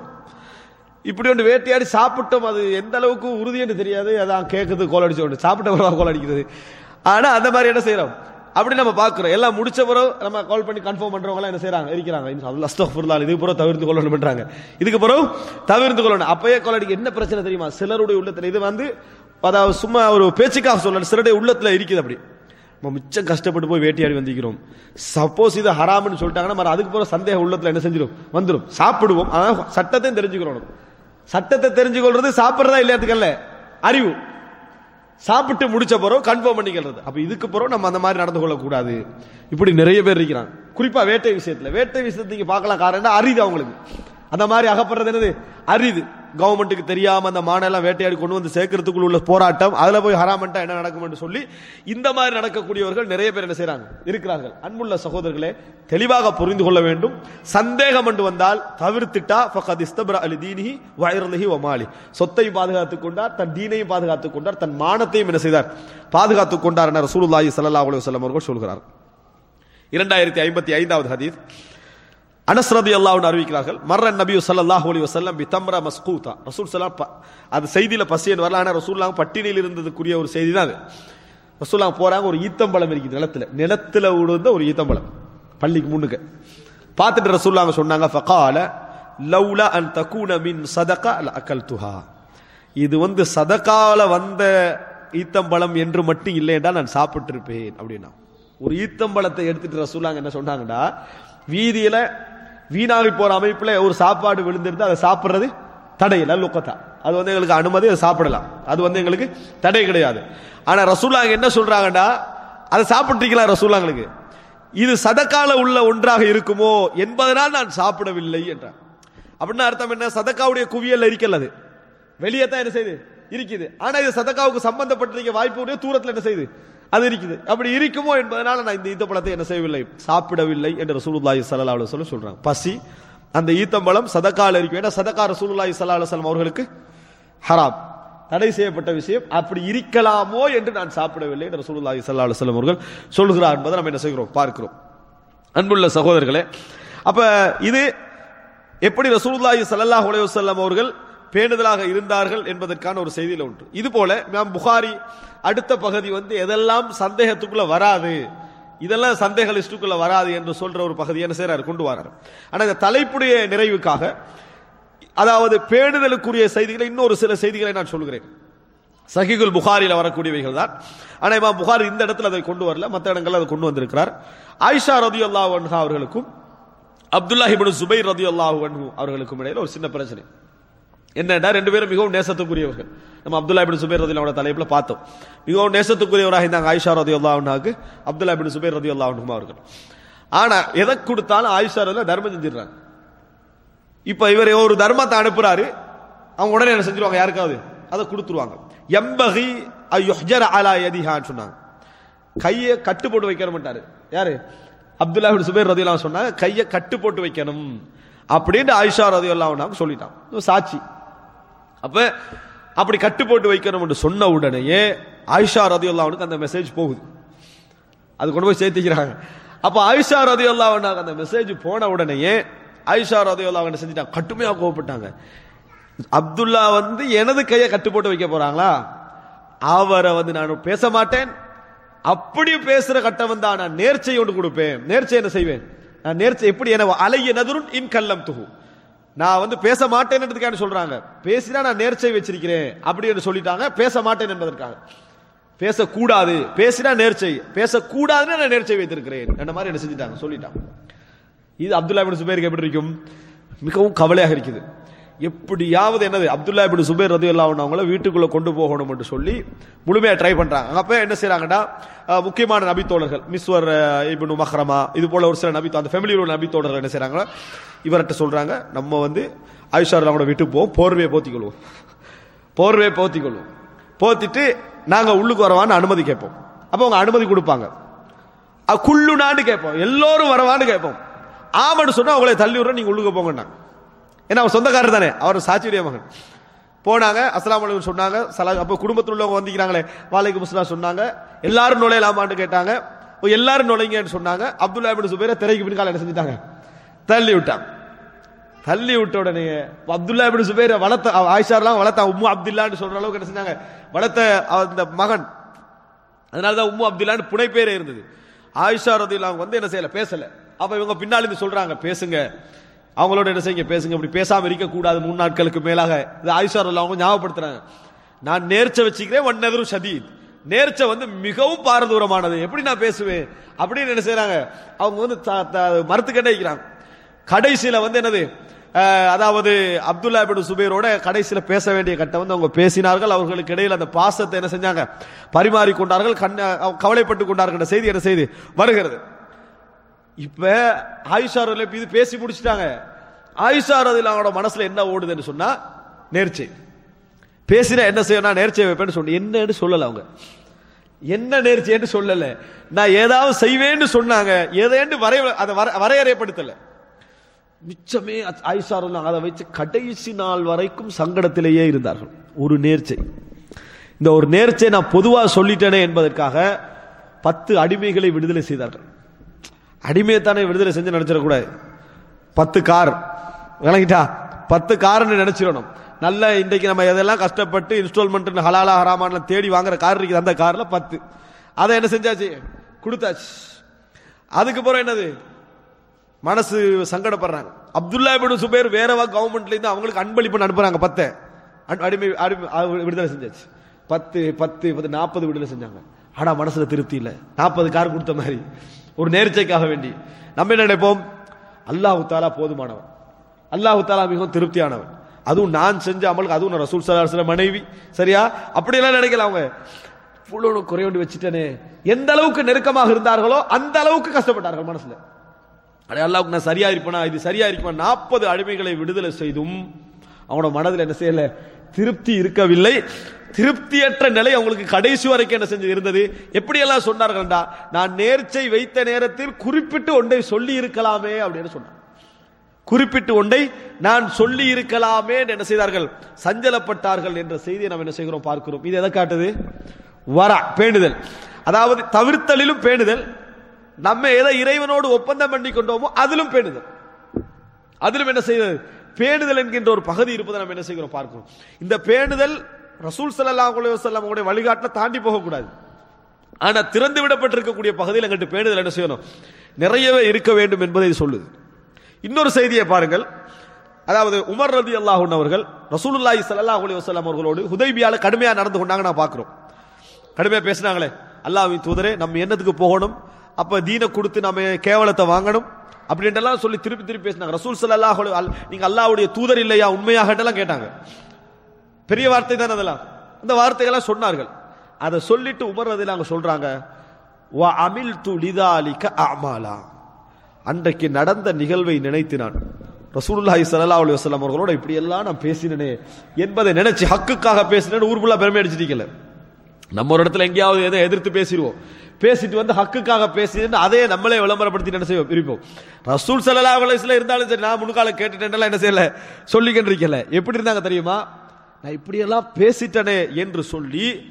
[SPEAKER 2] இப்படி ஒன்று வேட்டையாடி சாப்பிட்டோம் அது எந்த அளவுக்கு உறுதின்னு தெரியாது அதான் கேட்குது கோல் அடிச்ச ஒன்று சாப்பிட்ட பிறகு கோல் அடிக்கிறது ஆனா அந்த மாதிரி என்ன செய்யறோம் அப்படி நம்ம பார்க்கிறோம் எல்லாம் முடிச்ச பிறகு நம்ம கால் பண்ணி கன்ஃபார்ம் பண்றவங்க எல்லாம் என்ன செய்றாங்க இருக்கிறாங்க அல்ல அஸ்தஃபுல்லால் இதுக்கு பிறகு தவிர்த்து கொள்ளணும் பண்றாங்க இதுக்கு பிறகு தவிர்த்து கொள்ளணும் அப்பயே கோல் அடிக்க என்ன பிரச்சனை தெரியுமா சிலருடைய உள்ளத்துல இது வந்து அதாவது சும்மா ஒரு பேச்சுக்காக சொல்லல சிலருடைய உள்ளத்துல இருக்குது அப்படி நம்ம மிச்சம் கஷ்டப்பட்டு போய் வேட்டையாடி வந்திருக்கிறோம் சப்போஸ் இது ஹராம்னு சொல்லிட்டாங்கன்னா மறு அதுக்கு போற சந்தேகம் உள்ளத்துல என்ன செஞ்சிடும் வந்துடும் சாப்பிடுவோம் ஆனா சட்டத்தையும் தெரிஞ்சுக்கிறோம் சட்டத்தை தெரிஞ்சுக்கொள்றது சாப்பிடுறதா இல்லையாத்துக்கல்ல அறிவு சாப்பிட்டு முடிச்ச பிறகு கன்ஃபார்ம் பண்ணிக்கிறது அப்ப இதுக்கு பிறகு நம்ம அந்த மாதிரி நடந்து கொள்ளக்கூடாது இப்படி நிறைய பேர் இருக்கிறாங்க குறிப்பா வேட்டை விஷயத்துல வேட்டை விஷயத்தை நீங்க பார்க்கலாம் காரணம் என்ன? அரிது அவங்களுக்கு அந்த மாதிரி அகப்படுறது என்னது அரிது கவர்மெண்ட்டுக்கு தெரியாம அந்த மானெல்லாம் வேட்டையாடி கொண்டு வந்து சேர்க்கறதுக்குள்ள உள்ள போராட்டம் அதுல போய் ஹராமண்டா என்ன நடக்கும்னு சொல்லி இந்த மாதிரி நடக்கக்கூடியவர்கள் நிறைய பேர் என்ன செய்றாங்க இருக்கிறார்கள் அன்புள்ள சகோதரர்களே தெளிவாக புரிந்து கொள்ள வேண்டும் சந்தேகம் என்று வந்தால் தவிர்த்துட்டா ஃபகத் இஸ்தப்ர அலி தீனிஹி வயர்லஹி வமாலி சொத்தை பாதுகாத்துக் கொண்டார் தன் தீனையும் பாதுகாத்துக் கொண்டார் தன் மானத்தையும் என்ன செய்தார் பாதுகாத்துக் கொண்டார் என ரசூலுல்லாஹி ஸல்லல்லாஹு அலைஹி வஸல்லம் அவர்கள் சொல்கிறார் இரண்டாயிரத்தி ஐம்பத்தி ஐந்தாவது ஹதீஸ் அனஸ் ரலியல்லாஹு அறிவிக்கிறார்கள் மர்ர நபியு ஸல்லல்லாஹு அலைஹி வஸல்லம் பி தம்ரா மஸ்கூதா ரசூல் ஸல்லல்லாஹு ப- அது செய்தியில பசியன் வரல ஆனா ரசூலுல்லாஹ் பட்டினியில் இருந்ததுக்குரிய ஒரு செய்தி தான் அது ரசூலுல்லாஹ் போறாங்க ஒரு ஈத்தம்பழம் இருக்குது நிலத்துல நிலத்துல விழுந்த ஒரு ஈத்தம்பழம் பள்ளிக்கு முன்னுக்கு பார்த்துட்டு ரசூலுல்லாஹ் சொன்னாங்க ஃபகால லௌலா அன் தகூன மின் சதகா அக்கல்துஹா இது வந்து சதகால வந்த ஈத்தம்பழம் என்று மட்டும் இல்லை என்றால் நான் சாப்பிட்டிருப்பேன் அப்படின்னா ஒரு ஈத்தம்பழத்தை எடுத்துட்டு ரசூலாங்க என்ன சொன்னாங்கடா வீதியில வீணாகி போற அமைப்புல ஒரு சாப்பாடு விழுந்திருந்து அதை சாப்பிடுறது தடையில லுக்கத்தா அது வந்து எங்களுக்கு அனுமதி அதை சாப்பிடலாம் அது வந்து எங்களுக்கு தடை கிடையாது ஆனா ரசூலாங்க என்ன சொல்றாங்கடா அதை சாப்பிட்டுருக்கலாம் ரசூலாங்களுக்கு இது சதக்கால உள்ள ஒன்றாக இருக்குமோ என்பதனால் நான் சாப்பிடவில்லை என்றார் அப்படின்னா அர்த்தம் என்ன சதக்காவுடைய குவியல் இருக்கல அது வெளியே தான் என்ன செய்யுது இருக்குது ஆனா இது சதக்காவுக்கு சம்பந்தப்பட்டிருக்க வாய்ப்பு உடைய தூரத்துல என்ன செய்யுது அது இருக்குது அப்படி இருக்குமோ என்பதனால நான் இந்த ஈத்தப்பழத்தை என்ன செய்யவில்லை சாப்பிடவில்லை என்று ரசூலுல்லாஹி ஸல்லல்லாஹு அலைஹி வஸல்லம் சொல்றாங்க பசி அந்த ஈத்தம்பழம் சதக்கால இருக்கும் ஏன்னா சதக்கா ரசூலுல்லாஹி ஸல்லல்லாஹு அலைஹி வஸல்லம் அவர்களுக்கு ஹராம் தடை செய்யப்பட்ட விஷயம் அப்படி இருக்கலாமோ என்று நான் சாப்பிடவில்லை என்று ரசூலுல்லாஹி ஸல்லல்லாஹு அலைஹி வஸல்லம் அவர்கள் சொல்கிறார் என்பதை நம்ம என்ன செய்கிறோம் பார்க்கிறோம் அன்புள்ள சகோதரர்களே அப்ப இது எப்படி ரசூலுல்லாஹி ஸல்லல்லாஹு அலைஹி வஸல்லம் அவர்கள் பேணுதலாக இருந்தார்கள் என்பதற்கான ஒரு செய்தியில ஒன்று இது போல இமாம் புகாரி அடுத்த பகுதி வந்து எதெல்லாம் சந்தேகத்துக்குள்ள வராது இதெல்லாம் சந்தேக லிஸ்டுக்குள்ள வராது என்று சொல்ற ஒரு பகுதியை என்ன செய்றாரு கொண்டு வராரு ஆனா இந்த தலைப்புடைய நிறைவுக்காக அதாவது பேணுதலுக்குரிய செய்திகளை இன்னொரு சில செய்திகளை நான் சொல்கிறேன் சஹிகுல் புகாரில வரக்கூடியவைகள் தான் ஆனா இமாம் புகாரி இந்த இடத்துல அதை கொண்டு வரல மற்ற இடங்கள்ல அதை கொண்டு வந்திருக்கிறார் ஆயிஷா ரதியுல்லாஹு அன்ஹா அவர்களுக்கும் அப்துல்லா இப்னு சுபைர் ரதியுல்லாஹு அன்ஹு அவர்களுக்கும் இடையில ஒரு சின்ன பிரச்சனை என்னடா ரெண்டு பேரும் மிகவும் நேசத்துக்குரியவர்கள் நம்ம அப்துல்லா இப்னு சுபைர் ரதியுல்லாஹு தலைப்புல பார்த்தோம் மிகவும் நேசத்துக்குரியவராக இருந்தாங்க ஆயிஷா ரதியுல்லாஹு அன்ஹாக்கு அப்துல்லா இப்னு சுபைர் ரதியுல்லாஹு அன்ஹுமா அவர்கள் ஆனா எதை கொடுத்தாலும் ஆயிஷா ரதியுல்லாஹு தர்மம் செஞ்சிடுறாங்க இப்ப இவர் ஒரு தர்மத்தை அனுப்புறாரு அவங்க உடனே என்ன செஞ்சிருவாங்க யாருக்காவது அதை கொடுத்துருவாங்க எம்பகி அய்யுஹ்ஜர அலா யதிஹான்னு சொன்னாங்க கையை கட்டு போட்டு வைக்கணும்ட்டாரு யாரு அப்துல்லா இப்னு சுபைர் ரதியல்லாஹு சொன்னாங்க கையை கட்டு போட்டு வைக்கணும் அப்படின்னு ஆயிஷா ரதியல்லாஹு அன்ஹா சொல்லிட்டான் இது சாட்சி அப்ப அப்படி கட்டு போட்டு வைக்கணும் என்று சொன்ன உடனேயே ஆயிஷா ரதியல்லாஹு அன்ஹுக்கு அந்த மெசேஜ் போகுது அது கொண்டு போய் சேர்த்திக்கிறாங்க அப்ப ஆயிஷா ரதி அந்த மெசேஜ் போன உடனேயே ஆயிஷா ரதி என்ன செஞ்சுட்டாங்க கட்டுமையா கோவப்பட்டாங்க அப்துல்லா வந்து எனது கையை கட்டு போட்டு வைக்க போறாங்களா அவரை வந்து நான் பேச மாட்டேன் அப்படி பேசுற கட்டம் வந்தா நான் நேர்ச்சை ஒன்று கொடுப்பேன் நேர்ச்சை என்ன செய்வேன் நான் நேர்ச்சை எப்படி என அலைய நதுருன் இன் கல்லம் துகு நான் வந்து பேச மாட்டேன்றதுக்காக சொல்றாங்க பேசினா நான் நேர்ச்சை வச்சிருக்கிறேன் அப்படி என்று சொல்லிட்டாங்க பேச மாட்டேன் என்பதற்காக பேசக்கூடாது பேசினா நேர்ச்சை பேசக்கூடாதுன்னு நான் நேர்ச்சை வைத்திருக்கிறேன் என்ற மாதிரி என்ன செஞ்சுட்டாங்க சொல்லிட்டாங்க இது அப்துல்லா இபின் சுபேருக்கு எப்படி இருக்கும் மிகவும் கவலையாக இருக்குது எப்படியாவது என்னது அப்துல்லா இபின் சுபேர் ரதி அவங்கள வீட்டுக்குள்ள கொண்டு போகணும் என்று சொல்லி முழுமையா ட்ரை பண்றாங்க அப்ப என்ன செய்றாங்கன்னா அஹ், முக்கியமான நபித்தோழர்கள் மிஸ்வர் அஹ், இப்னு மஹ்ரமா இது போல ஒரு சில நபி அந்த ஃபேமிலியில் உள்ள நபித்தோழர்கள் என்ன செய்றாங்க இவர்கிட்ட சொல்றாங்க நம்ம வந்து ஆயிஷா அவங்களோட வீட்டுக்கு போவோம் போர்வையை போத்திக்கொள்வோம் போர்வையை போத்திக்கொள்வோம் போத்திட்டு நாங்க உள்ளுக்கு வரவான்னு அனுமதி கேட்போம் அப்ப அவங்க அனுமதி கொடுப்பாங்க அ, குள்ளுனான்னு கேட்போம் எல்லோரும் வரவான்னு கேட்போம் ஆமான்னு சொன்னா அவங்களை தள்ளி விடுற நீங்க உள்ளுக்கு போங்கண்ணா ஏன்னா அவர் சொந்தக்காரர் தானே அவர் சாட்சியுடைய மகன் போனாங்க அஸ்ஸலாமு அலைக்கும் சொன்னாங்க சலா அப்போ குடும்பத்தில் உள்ளவங்க வந்திக்கிறாங்களே வாலைக்கும் முஸ்லாம் சொன்னாங்க எல்லாரும் நுழையலாமான்னு கேட்டாங்க ஓ, எல்லாரும் நுழைங்கன்னு சொன்னாங்க அப்துல்லா இபின் சுபைரை திரைக்கு பின்கால என்ன செஞ்சுட்டாங்க தள்ளி விட்டாங்க தள்ளி விட்ட உடனே அப்துல்லா இபின் சுபைரை வளர்த்த ஆயிஷாரெல்லாம் வளர்த்த உம்மு அப்துல்லான்னு சொல்ற அளவுக்கு என்ன செஞ்சாங்க வளர்த்த அந்த மகன் அதனால தான் உம்மு அப்துல்லான்னு புனைப்பேரே இருந்தது ஆயிஷா ரதிலாம் வந்து என்ன செய்யல பேசல அப்ப இவங்க பின்னால இருந்து சொல்றாங்க பேசுங்க அவங்களோட என்ன செய்யுங்க பேசுங்க இப்படி பேசாம இருக்க கூடாது மூணு நாட்களுக்கு மேலாக இது ஆயிஷா ரதிலாம் அவங்க ஞாபகப்படுத்துறாங்க நான் நேர்ச்சை வச்சுக்கிறேன் ஒன் எதிரும் ஷதீத் நேர்ச்சை வந்து மிகவும் பாரதூரமானது எப்படி நான் பேசுவேன் அப்படின்னு என்ன செய்றாங்க அவங்க வந்து த- த- மறுத்துக்கிட்டே இருக்கிறாங்க கடைசியில வந்து என்னது அஹ், அதாவது அப்துல்லா பின் சுபைரோட கடைசியில பேச வேண்டிய கட்டம் வந்து அவங்க பேசினார்கள் அவர்களுக்கு இடையில் அந்த பாசத்தை என்ன செஞ்சாங்க பரிமாறி கொண்டார்கள் கண் அஹ், கவலைப்பட்டு கொண்டார்கள் என்ற செய்தி என்ன செய்து வருகிறது இப்ப ஆயிஷா ரலியல்லாஹு இது பேசி முடிச்சிட்டாங்க ஆயிஷா ரதிலாவோட மனசுல என்ன ஓடுதுன்னு சொன்னா நேர்ச்சை பேசினா என்ன செய்யணும் நேர்ச்சை வைப்பேன்னு சொன்ன என்னன்னு சொல்லல அவங்க என்ன நேர்ச்சின்னு சொல்லல நான் ஏதாவது செய்வேன்னு சொன்னாங்க எதைன்னு வரை அதை வர- வரையறைப்படுத்தல மிச்சமே ஆயிஷாருல்லா அதை வச்சு கடைசி நாள் வரைக்கும் சங்கடத்திலேயே இருந்தார்கள் ஒரு நேர்ச்சை இந்த ஒரு நேர்ச்சை நான் பொதுவா சொல்லிட்டேனே என்பதற்காக பத்து அடிமைகளை விடுதலை செய்தார்கள் அடிமையைத்தானே விடுதலை செஞ்சு நினைச்சிடக்கூடாது பத்து கார் விளங்கிட்டா பத்து கார்னு நினைச்சிடணும் நல்ல இன்றைக்கு நம்ம எதெல்லாம் கஷ்டப்பட்டு இன்ஸ்டால்மெண்ட் ஹலாலா ஹராமான தேடி வாங்குற கார் இருக்குது அந்த கார்ல பத்து அதை என்ன செஞ்சாச்சு கொடுத்தாச்சு அதுக்கப்புறம் என்னது மனசு சங்கடப்படுறாங்க அப்துல்லா இப்னு சுபைர் வேறவா கவர்மெண்ட்ல இருந்து அவங்களுக்கு அன்பளிப்பு அனுப்புறாங்க பத்து அடி- அடிமை அடிமை அது விடுதலை செஞ்சாச்சு பத்து பத்து பத்து நாற்பது விடுதலை செஞ்சாங்க ஆனா மனசுல திருப்தி இல்ல நாற்பது கார் கொடுத்த மாதிரி ஒரு நேர்ச்சைக்காக வேண்டி நம்ம என்ன நினைப்போம் அல்லாஹு தாலா போதுமானவன் அல்லாஹு தாலா மிகவும் திருப்தியானவன் அதுவும் நான் செஞ்ச அமலுக்கு அதுவும் நான் ரசூல் சல்லா சில மனைவி சரியா அப்படியெல்லாம் நினைக்கல அவங்க இவ்வளவு குறையோண்டு வச்சுட்டேனே எந்த அளவுக்கு நெருக்கமாக இருந்தார்களோ அந்த அளவுக்கு கஷ்டப்பட்டார்கள் மனசுல அடே அல்லாவுக்கு நான் சரியா இருப்பேனா இது சரியா இருக்குமா நாற்பது அடிமைகளை விடுதலை செய்தும் அவனோட மனதில் என்ன செய்யல திருப்தி இருக்கவில்லை திருப்தியற்ற நிலை அவங்களுக்கு கடைசி வரைக்கும் என்ன செஞ்சு இருந்தது எப்படியெல்லாம் சொன்னார்கள்டா நான் நேர்ச்சை வைத்த நேரத்தில் குறிப்பிட்டு ஒன்றை சொல்லி இருக்கலாமே அப்படின்னு சொன்னார் குறிப்பிட்டு ஒன்றை நான் சொல்லி இருக்கலாமே என்று என்ன செய்தார்கள் சஞ்சலப்பட்டார்கள் என்ற செய்தியை நாம் என்ன செய்கிறோம் பார்க்கிறோம் இது எதை காட்டுது வரா பேணுதல் அதாவது தவிர்த்தலிலும் பேணுதல் நம்ம எதை இறைவனோடு ஒப்பந்தம் பண்ணி கொண்டோமோ அதிலும் பேணுதல் அதிலும் என்ன செய்வது பேணுதல் என்கின்ற ஒரு பகுதி இருப்பதை நம்ம என்ன செய்கிறோம் பார்க்கிறோம் இந்த பேணுதல் ரசூல் ஸல்லல்லாஹு அலைஹி வஸல்லம் உடைய வழிகாட்டில தாண்டி போகக்கூடாது ஆனா திறந்து விடப்பட்டிருக்கக்கூடிய பகுதியில் எங்கிட்ட பேணுதல் என்ன செய்யணும் நிறையவே இருக்க வேண்டும் என்பதை இது சொல்லுது இன்னொரு செய்தியை பாருங்கள் அதாவது உமர் ரதி அல்லாஹூன் அவர்கள் ரசூலுல்லாஹி ஸல்லல்லாஹு அலைஹி வஸல்லம் அவர்களோடு ஹுதைபியால கடுமையா நடந்து கொண்டாங்க நான் பார்க்கிறோம் கடுமையா பேசினாங்களே அல்லாஹ்வின் தூதரே நம்ம என்னத்துக்கு போகணும் அப்ப தீனை கொடுத்து நம்ம கேவலத்தை வாங்கணும் அப்படின்ட்டுலாம் சொல்லி திருப்பி திருப்பி பேசினாங்க ரசூல் ஸல்லல்லாஹு அலைஹி அல்- நீங்க அல்லாஹ்வுடைய தூதர் இல்லையா உண்மையாகட்டெல்லாம் கேட்டாங்க பெரிய வார்த்தை தான் அதெல்லாம் அந்த வார்த்தைகள்லாம் சொன்னார்கள் அதை சொல்லிட்டு உமர் ரதில அங்க சொல்றாங்க வ அமில்து லிதாலிக அமாலா அன்றைக்கு நடந்த நிகழ்வை நினைத்து நான் ரசூலுல்லாஹி ஸல்லல்லாஹு அலைஹி வஸல்லம் அவர்களோட இப்படி எல்லாம் நான் பேசினேனே என்பதை நினைச்சு ஹக்குக்காக பேசினேன்னு ஊர் ஃபுல்லா பெருமை அடிச்சிட்டீங்கல்ல நம்ம ஒரு இடத்துல எங்கேயாவது எதை எதிர்த்து பேசிடுவோம் பேசிட்டு வந்து ஹக்குக்காக பேசிட்டு அதே நம்மளே விளம்பரப்படுத்தி என்ன செய்வோம் இருப்போம் ரசூல் ஸல்லல்லாஹு அலைஹி வஸல்லம் இருந்தாலும் சரி நான் முன்கால கேட்டுட்டேன்லாம் என்ன செய்யல சொல்லிக்கிட்டு இருக்கல எப்படி இருந்தாங்க தெரியுமா நான் இப்படியெல்லாம் பேசிட்டனே என்று சொல்லி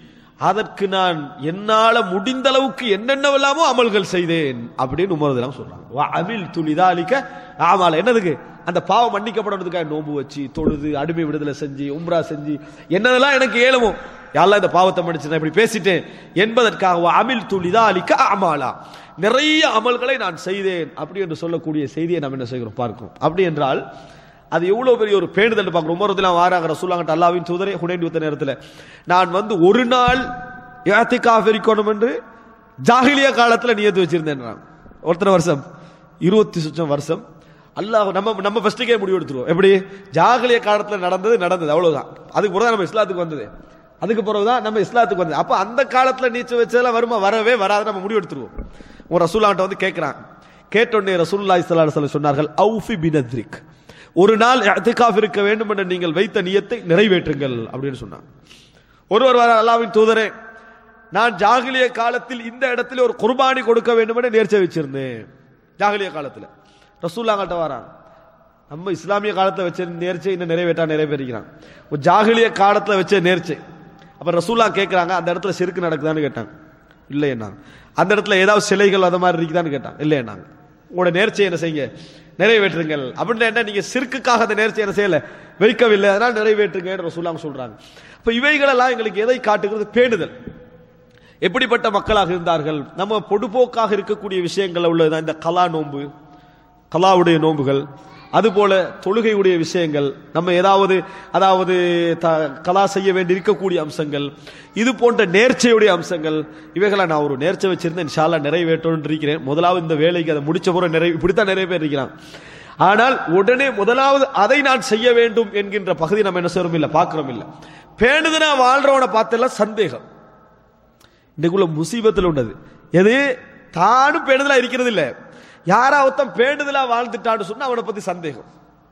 [SPEAKER 2] அதற்கு நான் என்னால முடிந்த அளவுக்கு என்னென்னவெல்லாமோ அமல்கள் செய்தேன் அப்படின்னு உமரதெல்லாம் சொல்றாங்க வா அமில் துளிதாலிக்க ஆமால என்னதுக்கு அந்த பாவம் மன்னிக்கப்படுறதுக்காக நோன்பு வச்சு தொழுது அடிமை விடுதலை செஞ்சு உம்ரா செஞ்சு என்னதெல்லாம் எனக்கு ஏழுமோ யாரெல்லாம் இந்த பாவத்தை மன்னிச்சு நான் இப்படி பேசிட்டேன் என்பதற்காக வா அமில் துளிதாலிக்க ஆமாலா நிறைய அமல்களை நான் செய்தேன் அப்படி என்று சொல்லக்கூடிய செய்தியை நாம் என்ன செய்கிறோம் பார்க்கிறோம் அப்படி என்றால் அது எவ்வளவு பெரிய ஒரு பேணுதல் பார்க்கணும் உமரத்தில் வாராங்க ரசூலாங்கிட்ட அல்லாவின் தூதரே ஹுனைன் யுத்த நேரத்தில் நான் வந்து ஒரு நாள் யாத்திகாஃப் இருக்கணும் என்று ஜாகிலிய காலத்தில் நியத்து வச்சிருந்தேன் ஒருத்தனை வருஷம் இருபத்தி சுச்சம் வருஷம் அல்லாஹ் நம்ம நம்ம ஃபர்ஸ்ட்டுக்கே முடிவு எடுத்துருவோம் எப்படி ஜாகிலிய காலத்தில் நடந்தது நடந்தது அவ்வளவுதான் அதுக்கு பிறகு நம்ம இஸ்லாத்துக்கு வந்தது அதுக்கு பிறகுதான் நம்ம இஸ்லாத்துக்கு வந்தது அப்ப அந்த காலத்துல நீச்சல் வச்சதெல்லாம் வருமா வரவே வராது நம்ம முடிவு எடுத்துருவோம் ஒரு ரசூலாங்கிட்ட வந்து கேட்கிறான் கேட்டோடனே ரசூலுல்லாஹி ஸல்லல்லாஹு அலைஹி வஸல்லம் சொன்னார்கள் அவுஃபி பினத்ரிக் ஒரு நாள் இஅ்திகாஃப் இருக்க வேண்டும் என்று நீங்கள் வைத்த நியத்தை நிறைவேற்றுங்கள் அப்படின்னு சொன்னாங்க ஒருவர் வர அல்லாவின் தூதரே நான் ஜாகிலிய காலத்தில் இந்த இடத்துல ஒரு குர்பானி கொடுக்க வேண்டும் என்று நேர்ச்சை வச்சிருந்தேன் ஜாகிலிய காலத்தில் ரசூல்லாங்கிட்ட வரான் நம்ம இஸ்லாமிய காலத்தில் வச்ச நேர்ச்சை இன்னும் நிறைவேற்றா நிறைவேறிக்கிறான் ஒரு ஜாகிலிய காலத்தில் வச்ச நேர்ச்சை அப்ப ரசூல்லா கேட்கிறாங்க அந்த இடத்துல செருக்கு நடக்குதான்னு கேட்டாங்க இல்லை என்னாங்க அந்த இடத்துல ஏதாவது சிலைகள் அது மாதிரி இருக்குதான்னு கேட்டாங்க இல்லை என்னாங்க உங்களோட நேர்ச்சை என்ன செய்யுங்க நிறைவேற்றுங்கள் அப்படின்னு என்ன நீங்க சிறுக்குக்காக அந்த நேர்ச்சை என்ன செய்யல வைக்கவில்லை அதனால் நிறைவேற்றுங்க ரசூல்லாங்க சொல்றாங்க இப்ப இவைகளெல்லாம் எங்களுக்கு எதை காட்டுகிறது பேணுதல் எப்படிப்பட்ட மக்களாக இருந்தார்கள் நம்ம பொடுபோக்காக இருக்கக்கூடிய விஷயங்கள் உள்ளதுதான் இந்த கலா நோன்பு கலாவுடைய நோன்புகள் அதுபோல தொழுகையுடைய விஷயங்கள் நம்ம ஏதாவது அதாவது த- கலா செய்ய வேண்டி இருக்கக்கூடிய அம்சங்கள் இது போன்ற நேர்ச்சையுடைய அம்சங்கள் இவைகளை நான் ஒரு நேர்ச்சை வச்சிருந்தேன் இன்ஷால்லா நிறைவேற்றணும்னு இருக்கிறேன் முதலாவது இந்த வேலைக்கு அதை முடிச்ச பிறகு நிறைவு இப்படித்தான் நிறைய பேர் இருக்கிறான் ஆனால் உடனே முதலாவது அதை நான் செய்ய வேண்டும் என்கின்ற பகுதி நம்ம என்ன செய்யறோம் இல்ல பார்க்கிறோம் இல்ல பேணுதுனா வாழ்றவனை பார்த்தெல்லாம் சந்தேகம் இன்றைக்குள்ள முசீபத்தில் உள்ளது எது தானும் பேணுதலா இருக்கிறது இல்ல யாரா ஒருத்தன் பேணுதலா வாழ்ந்துட்டான்னு சொன்னா அவனை பத்தி சந்தேகம்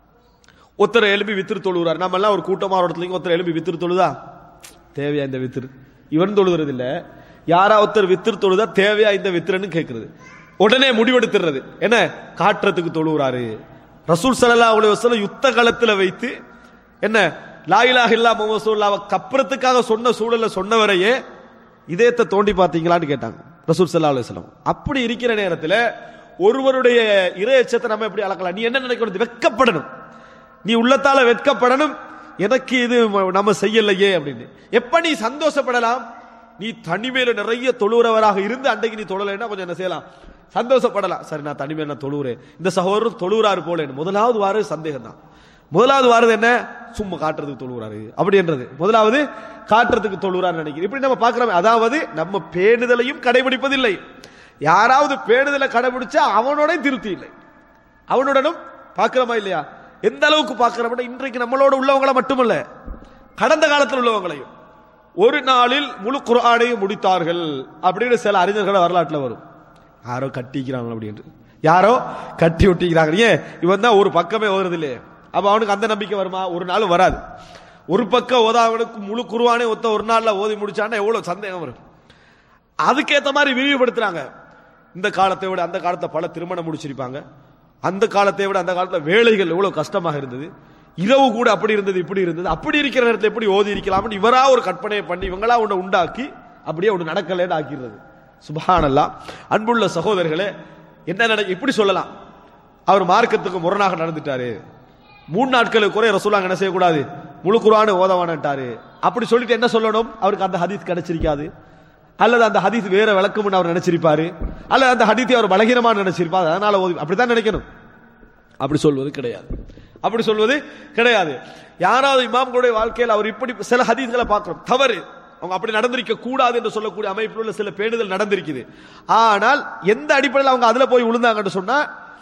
[SPEAKER 2] ஒருத்தர் எலும்பி வித்திரு தொழுகிறார் நம்ம எல்லாம் ஒரு கூட்டமா ஒரு இடத்துல ஒருத்தர் எலும்பி வித்திரு தொழுதா தேவையா இந்த வித்திரு இவன் தொழுகிறது இல்ல யாரா ஒருத்தர் வித்திரு தொழுதா தேவையா இந்த வித்திரன்னு கேட்கிறது உடனே முடிவெடுத்துறது என்ன காட்டுறதுக்கு தொழுகிறாரு ரசூல் ஸல்லல்லாஹு அலைஹி வஸல்லம் யுத்த களத்துல வைத்து என்ன லா இலாஹ இல்லா முஹம்மது ரசூலுல்லாஹ் கப்புறத்துக்காக சொன்ன சூழல்ல சொன்னவரையே இதயத்தை தோண்டி பார்த்தீங்களான்னு கேட்டாங்க ரசூல் ஸல்லல்லாஹு அலைஹி வஸல்லம் அப்படி இருக்கிற நேரத்துல ஒருவருடைய இறையச்சத்தை நம்ம எப்படி அளக்கலாம் நீ என்ன நினைக்கணும் வெட்கப்படணும் நீ உள்ளத்தால வெட்கப்படணும் எனக்கு இது நம்ம செய்யலையே அப்படின்னு எப்ப நீ சந்தோஷப்படலாம் நீ தனிமையில நிறைய தொழுறவராக இருந்து அன்றைக்கு நீ தொழலைன்னா கொஞ்சம் என்ன செய்யலாம் சந்தோஷப்படலாம் சரி நான் தனிமையில நான் தொழுகிறேன் இந்த சகோதரர் தொழுகிறாரு போல முதலாவது வாரம் சந்தேகம் தான் முதலாவது வாரது என்ன சும்மா காட்டுறதுக்கு தொழுகிறாரு அப்படின்றது முதலாவது காட்டுறதுக்கு தொழுகிறாரு நினைக்கிறேன் இப்படி நம்ம பார்க்கிறோம் அதாவது நம்ம பேணுதலையும் கடைபிடிப்பதில்லை யாராவது பேணுதலை கடைபிடிச்சா அவனோட திருப்தி இல்லை அவனுடனும் பார்க்கிறோமா இல்லையா எந்த அளவுக்கு பார்க்கிறோம்னா இன்றைக்கு நம்மளோட உள்ளவங்கள மட்டுமல்ல கடந்த காலத்தில் உள்ளவங்களையும் ஒரு நாளில் முழு குர்ஆனையும் முடித்தார்கள் அப்படின்னு சில அறிஞர்கள் வரலாற்றில் வரும் யாரோ கட்டிக்கிறாங்க அப்படின்ட்டு யாரோ கட்டி ஒட்டிக்கிறாங்க ஏன் இவன் தான் ஒரு பக்கமே ஓதுறது இல்லையே அப்ப அவனுக்கு அந்த நம்பிக்கை வருமா ஒரு நாள் வராது ஒரு பக்கம் ஓதாவனுக்கு முழு குருவானே ஒத்த ஒரு நாள்ல ஓதி முடிச்சான்னா எவ்வளவு சந்தேகம் வரும் அதுக்கேத்த மாதிரி விரிவுபடுத்துறாங்க இந்த காலத்தை விட அந்த காலத்தை பல திருமணம் முடிச்சிருப்பாங்க அந்த காலத்தை விட அந்த காலத்துல வேலைகள் எவ்வளவு கஷ்டமாக இருந்தது இரவு கூட அப்படி இருந்தது இப்படி இருந்தது அப்படி இருக்கிற நேரத்தில் எப்படி ஓதி இருக்கலாம்னு இவரா ஒரு கற்பனையை பண்ணி இவங்களா ஒண்ணு உண்டாக்கி அப்படியே ஒண்ணு நடக்கலன்னு ஆக்கிடுறது சுபஹானல்லா அன்புள்ள சகோதரர்களே என்ன நட இப்படி சொல்லலாம் அவர் மார்க்கத்துக்கு முரணாக நடந்துட்டாரு மூணு நாட்களுக்கு குறை ரசூலாங்க என்ன செய்யக்கூடாது முழு குரானு ஓதவானட்டாரு அப்படி சொல்லிட்டு என்ன சொல்லணும் அவருக்கு அந்த ஹதீஸ் கிடைச்சிருக்காது அல்லது அந்த ஹதீஸ் வேற விளக்கம்னு அவர் நினைச்சிருப்பாரு அல்லது அந்த ஹதீத்தை அவர் பலகீனமா நினைச்சிருப்பாரு அதனால ஓதி அப்படித்தான் நினைக்கணும் அப்படி சொல்வது கிடையாது அப்படி சொல்வது கிடையாது யாராவது இமாம்களுடைய வாழ்க்கையில் அவர் இப்படி சில ஹதீஸ்களை பார்க்கிறோம் தவறு அவங்க அப்படி நடந்திருக்க கூடாது என்று சொல்லக்கூடிய அமைப்பில் உள்ள சில பேணுதல் நடந்திருக்குது ஆனால் எந்த அடிப்படையில் அவங்க அதுல போய் விழுந்தாங்கன்னு சொன்னா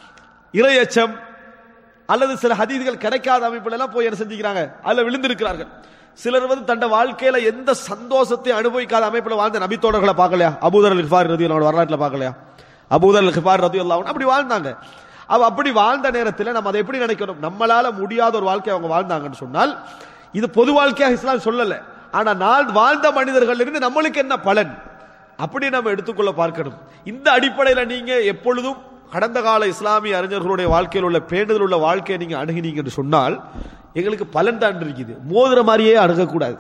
[SPEAKER 2] இரையச்சம் அல்லது சில ஹதீதுகள் கிடைக்காத அமைப்புல எல்லாம் போய் என்ன செஞ்சுக்கிறாங்க அதுல விழுந்திருக்கிறார்கள் சிலர் வந்து தண்ட வாழ்க்கையில எந்த சந்தோஷத்தை அனுபவிக்காத அமைப்புல வாழ்ந்த நபித்தோடர்களை பார்க்கலையா அபூதர் அல் கிஃபார் ரதி வரலாற்றுல பார்க்கலையா அபூதர் அல் கிஃபார் ரதி அப்படி வாழ்ந்தாங்க அவ அப்படி வாழ்ந்த நேரத்தில் நம்ம அதை எப்படி நினைக்கணும் நம்மளால முடியாத ஒரு வாழ்க்கை அவங்க வாழ்ந்தாங்கன்னு சொன்னால் இது பொது வாழ்க்கையாக இஸ்லாம் சொல்லல ஆனா நாள் வாழ்ந்த மனிதர்கள் இருந்து நம்மளுக்கு என்ன பலன் அப்படி நம்ம எடுத்துக்கொள்ள பார்க்கணும் இந்த அடிப்படையில நீங்க எப்பொழுதும் கடந்த கால இஸ்லாமிய அறிஞர்களுடைய வாழ்க்கையில் உள்ள பேணுதல் உள்ள வாழ்க்கையை நீங்க அணுகினீங்க என்று சொன்னால் எங்களுக்கு பலன் தான் இருக்குது மோதுற மாதிரியே அணுகக்கூடாது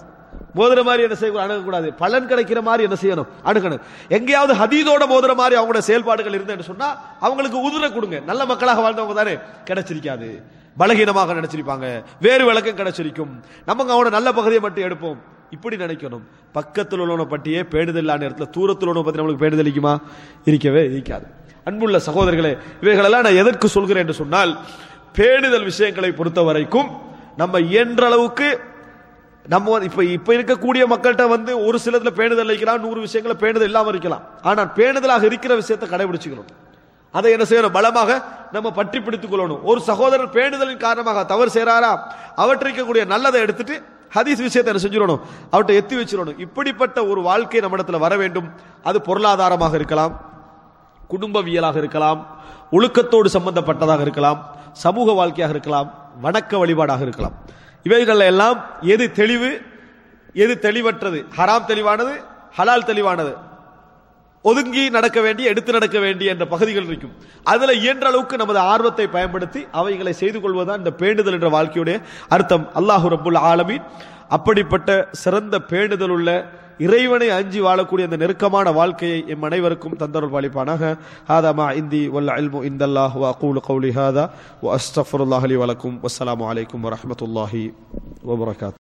[SPEAKER 2] மோதுற மாதிரி என்ன செய்ய அணுகக்கூடாது பலன் கிடைக்கிற மாதிரி என்ன செய்யணும் அணுகணும் எங்கேயாவது ஹதீதோட மோதுற மாதிரி அவங்களோட செயல்பாடுகள் இருந்தேன்னு சொன்னா அவங்களுக்கு உதிர கொடுங்க நல்ல மக்களாக வாழ்ந்தவங்க தானே கிடைச்சிருக்காது பலகீனமாக நினைச்சிருப்பாங்க வேறு விளக்கம் கிடைச்சிருக்கும் நமக்கு அவனோட நல்ல பகுதியை மட்டும் எடுப்போம் இப்படி நினைக்கணும் பக்கத்தில் உள்ளவனை பற்றியே பேணுதல் இல்லாத நேரத்தில் தூரத்தில் உள்ளவனை பற்றி நம்மளுக்கு பேணுதல் இருக்குமா இருக்கவே இருக்காது அன்புள்ள சகோதரர்களே இவைகளெல்லாம் நான் எதற்கு சொல்கிறேன் என்று சொன்னால் பேணுதல் விஷயங்களை பொறுத்த வரைக்கும் நம்ம இயன்ற அளவுக்கு நம்ம வந்து இப்ப இப்ப இருக்கக்கூடிய மக்கள்கிட்ட வந்து ஒரு சிலதுல பேணுதல் வைக்கலாம் நூறு விஷயங்களை பேணுதல் இல்லாம இருக்கலாம் ஆனால் பேணுதலாக இருக்கிற விஷயத்தை கடைபிடிச்சுக்கணும் அதை என்ன செய்யணும் பலமாக நம்ம பற்றி பிடித்துக் கொள்ளணும் ஒரு சகோதரர் பேணுதலின் காரணமாக தவறு செய்றாரா அவற்றில் இருக்கக்கூடிய நல்லதை எடுத்துட்டு ஹதீஸ் விஷயத்தை என்ன செஞ்சிடணும் அவர்கிட்ட எத்தி வச்சிடணும் இப்படிப்பட்ட ஒரு வாழ்க்கை நம்மிடத்துல வர வேண்டும் அது பொருளாதாரமாக இருக்கலாம் குடும்பவியலாக இருக்கலாம் ஒழுக்கத்தோடு சம்பந்தப்பட்டதாக இருக்கலாம் சமூக வாழ்க்கையாக இருக்கலாம் வணக்க வழிபாடாக இருக்கலாம் இவைகள் எல்லாம் எது தெளிவு எது தெளிவற்றது ஹராம் தெளிவானது ஹலால் தெளிவானது ஒதுங்கி நடக்க வேண்டிய எடுத்து நடக்க வேண்டிய என்ற பகுதிகள் இருக்கும் அதுல இயன்ற அளவுக்கு நமது ஆர்வத்தை பயன்படுத்தி அவைகளை செய்து கொள்வதுதான் இந்த பேணுதல் என்ற வாழ்க்கையுடைய அர்த்தம் அல்லாஹு ரப்புல் ஆலமீன் அப்படிப்பட்ட சிறந்த பேணுதல் உள்ள இறைவனை அஞ்சி வாழக்கூடிய அந்த நெருக்கமான வாழ்க்கையை எம் அனைவருக்கும் தந்தருள் பாலிப்பானாக ஹாதா மா இந்தி வல்ல அல்மு இந்தல்லாஹ் வ அகூலு கௌலி ஹாதா வ அஸ்தஃபருல்லாஹ் லி வலக்கும் வஸ்ஸலாமு அலைக்கும் வரஹ்மத்துல்லாஹி வபரகாத்து